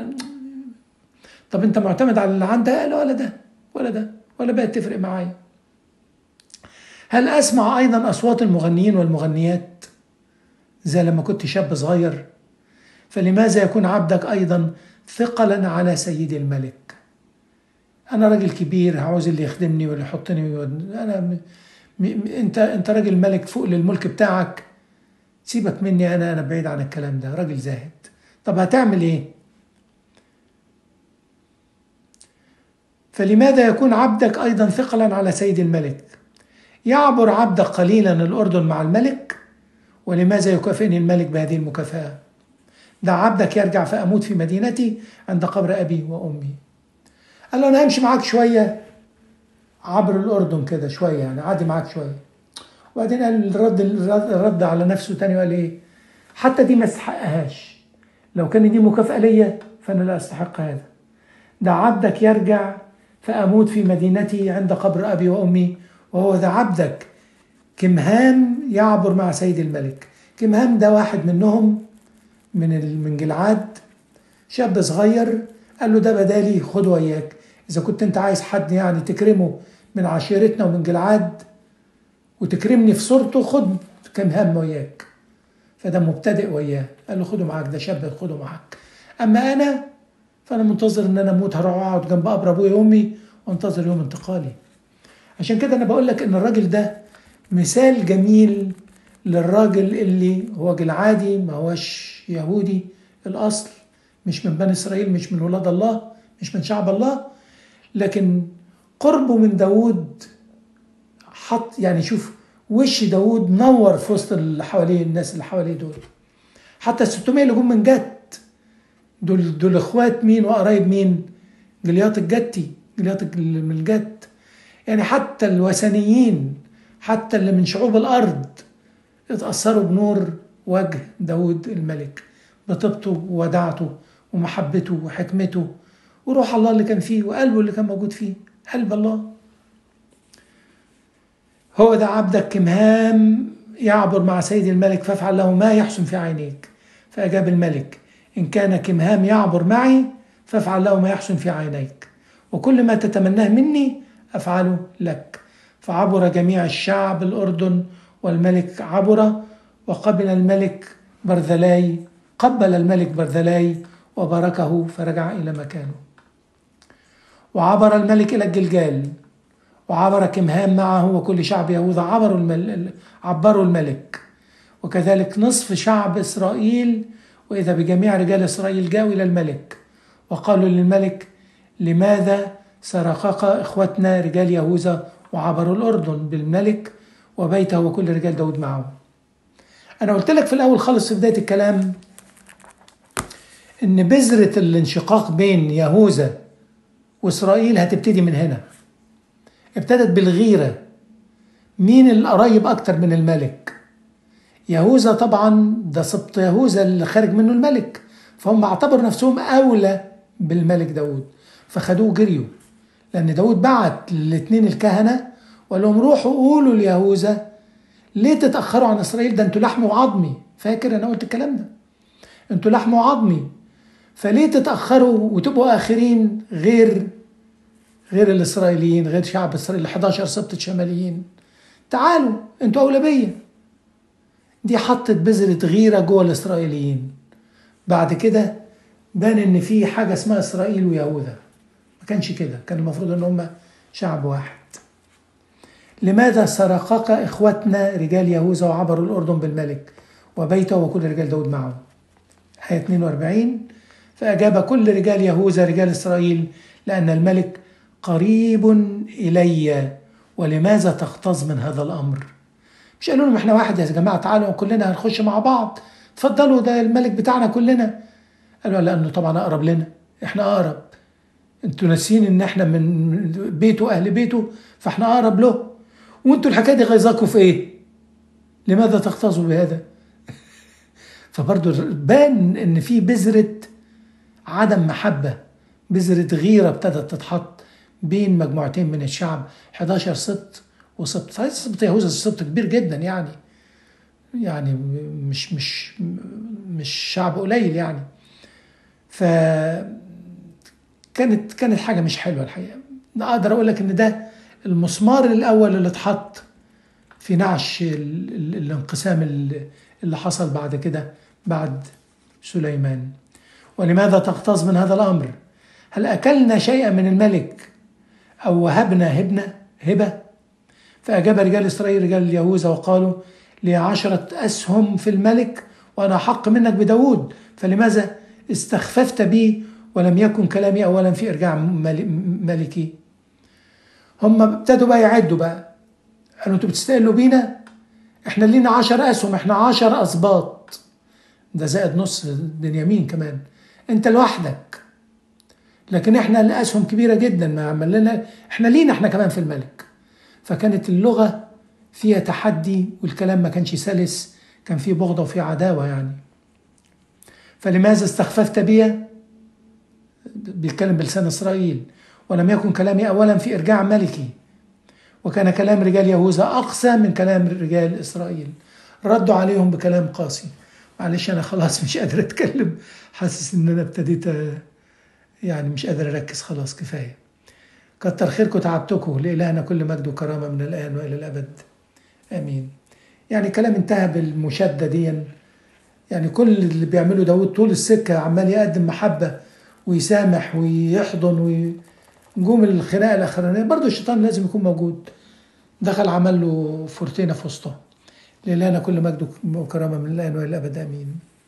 [SPEAKER 1] طب أنت معتمد على اللي عندك لا ولا ده ولا ده ولا بقت تفرق معايا هل أسمع أيضا أصوات المغنيين والمغنيات زي لما كنت شاب صغير فلماذا يكون عبدك أيضا ثقلا على سيد الملك أنا راجل كبير عاوز اللي يخدمني واللي يحطني أنا م... م... أنت أنت راجل ملك فوق للملك بتاعك سيبك مني أنا أنا بعيد عن الكلام ده راجل زاهد طب هتعمل إيه؟ فلماذا يكون عبدك أيضا ثقلا على سيد الملك يعبر عبدك قليلا الأردن مع الملك ولماذا يكافئني الملك بهذه المكافأة دع عبدك يرجع فأموت في مدينتي عند قبر أبي وأمي قال له أنا همشي معاك شوية عبر الأردن كده شوية يعني عادي معاك شوية وبعدين قال الرد الرد على نفسه تاني وقال إيه حتى دي ما استحقهاش لو كان دي مكافأة ليا فأنا لا أستحق هذا دع عبدك يرجع فأموت في مدينتي عند قبر أبي وأمي وهو ذا عبدك كمهام يعبر مع سيد الملك كمهام ده واحد منهم من من جلعاد شاب صغير قال له ده بدالي خد وياك اذا كنت انت عايز حد يعني تكرمه من عشيرتنا ومن جلعاد وتكرمني في صورته خد كمهام وياك فده مبتدئ وياه قال له خده معاك ده شاب خده معاك اما انا فانا منتظر ان انا اموت هروح اقعد جنب قبر ابويا وامي وانتظر يوم انتقالي عشان كده انا بقول لك ان الراجل ده مثال جميل للراجل اللي هو جلعادي ما هوش يهودي الاصل مش من بني اسرائيل مش من ولاد الله مش من شعب الله لكن قربه من داود حط يعني شوف وش داود نور في وسط اللي حواليه الناس اللي حواليه دول حتى ال 600 اللي جم من جت دول دول اخوات مين وقرايب مين جلياط الجتي جلياط من الجت يعني حتى الوثنيين حتى اللي من شعوب الأرض اتأثروا بنور وجه داود الملك بطيبته وودعته ومحبته وحكمته وروح الله اللي كان فيه وقلبه اللي كان موجود فيه قلب الله هو ده عبدك كمهام يعبر مع سيد الملك فافعل له ما يحسن في عينيك فأجاب الملك إن كان كمهام يعبر معي فافعل له ما يحسن في عينيك وكل ما تتمناه مني أفعله لك فعبر جميع الشعب الأردن والملك عبر وقبل الملك برذلاي قبل الملك برذلاي وباركه فرجع إلى مكانه وعبر الملك إلى الجلجال وعبر كمهام معه وكل شعب يهوذا عبروا المل... عبروا الملك وكذلك نصف شعب إسرائيل وإذا بجميع رجال إسرائيل جاءوا إلى الملك وقالوا للملك لماذا سرقك إخوتنا رجال يهوذا وعبروا الأردن بالملك وبيته وكل رجال داود معه أنا قلت لك في الأول خالص في بداية الكلام إن بذرة الانشقاق بين يهوذا وإسرائيل هتبتدي من هنا ابتدت بالغيرة مين القرايب أكتر من الملك يهوذا طبعا ده سبط يهوذا اللي خارج منه الملك فهم اعتبروا نفسهم أولى بالملك داود فخدوه جريوا لأن داود بعت الاثنين الكهنة وقال لهم روحوا قولوا ليهوذا ليه تتأخروا عن إسرائيل ده انتوا لحم وعظمي فاكر أنا قلت الكلام ده انتوا لحم وعظمي فليه تتأخروا وتبقوا آخرين غير غير الإسرائيليين غير شعب إسرائيل 11 سبط شماليين تعالوا انتوا أولى دي حطت بذرة غيرة جوه الإسرائيليين بعد كده بان إن في حاجة اسمها إسرائيل ويهوذا ما كانش كده كان المفروض إن هم شعب واحد لماذا سرقك إخوتنا رجال يهوذا وعبروا الأردن بالملك وبيته وكل رجال داود معه آية 42 فأجاب كل رجال يهوذا رجال إسرائيل لأن الملك قريب إلي ولماذا تغتاظ من هذا الأمر مش قالوا لهم احنا واحد يا جماعة تعالوا كلنا هنخش مع بعض اتفضلوا ده الملك بتاعنا كلنا قالوا لأنه طبعا أقرب لنا احنا أقرب انتوا ناسيين ان احنا من بيته أهل بيته فاحنا أقرب له وانتوا الحكاية دي غيظاكم في ايه لماذا تغتاظوا بهذا فبرضه بان ان في بذرة عدم محبة بذرة غيرة ابتدت تتحط بين مجموعتين من الشعب 11 سبط وسبط سبط يهوذا سبط كبير جدا يعني يعني مش مش مش شعب قليل يعني ف كانت كانت حاجه مش حلوه الحقيقه اقدر اقول لك ان ده المسمار الاول اللي اتحط في نعش الانقسام اللي حصل بعد كده بعد سليمان ولماذا تغتاظ من هذا الامر هل اكلنا شيئا من الملك او وهبنا هبنا هبه فاجاب رجال اسرائيل رجال يهوذا وقالوا لي عشرة أسهم في الملك وأنا أحق منك بداود فلماذا استخففت بي ولم يكن كلامي أولا في إرجاع ملكي هم ابتدوا بقى يعدوا بقى قالوا انتوا بتستقلوا بينا احنا لينا عشر أسهم احنا عشر أسباط ده زائد نص بنيامين كمان انت لوحدك لكن احنا الأسهم كبيرة جدا ما عمل لنا احنا لينا احنا كمان في الملك فكانت اللغة فيها تحدي والكلام ما كانش سلس كان فيه بغضة وفيه عداوة يعني فلماذا استخففت بي بيتكلم بلسان إسرائيل ولم يكن كلامي أولا في إرجاع ملكي وكان كلام رجال يهوذا أقسى من كلام رجال إسرائيل ردوا عليهم بكلام قاسي معلش أنا خلاص مش قادر أتكلم حاسس إن أنا ابتديت يعني مش قادر أركز خلاص كفاية كتر خيركم تعبتكم لإلهنا كل مجد وكرامة من الآن وإلى الأبد امين يعني كلام انتهى بالمشاده دي يعني كل اللي بيعمله داود طول السكه عمال يقدم محبه ويسامح ويحضن ونجوم الخناقه الاخرانيه برضه الشيطان لازم يكون موجود دخل عمل له فورتينا في وسطه لله كل مجد وكرامه من الان والى الابد امين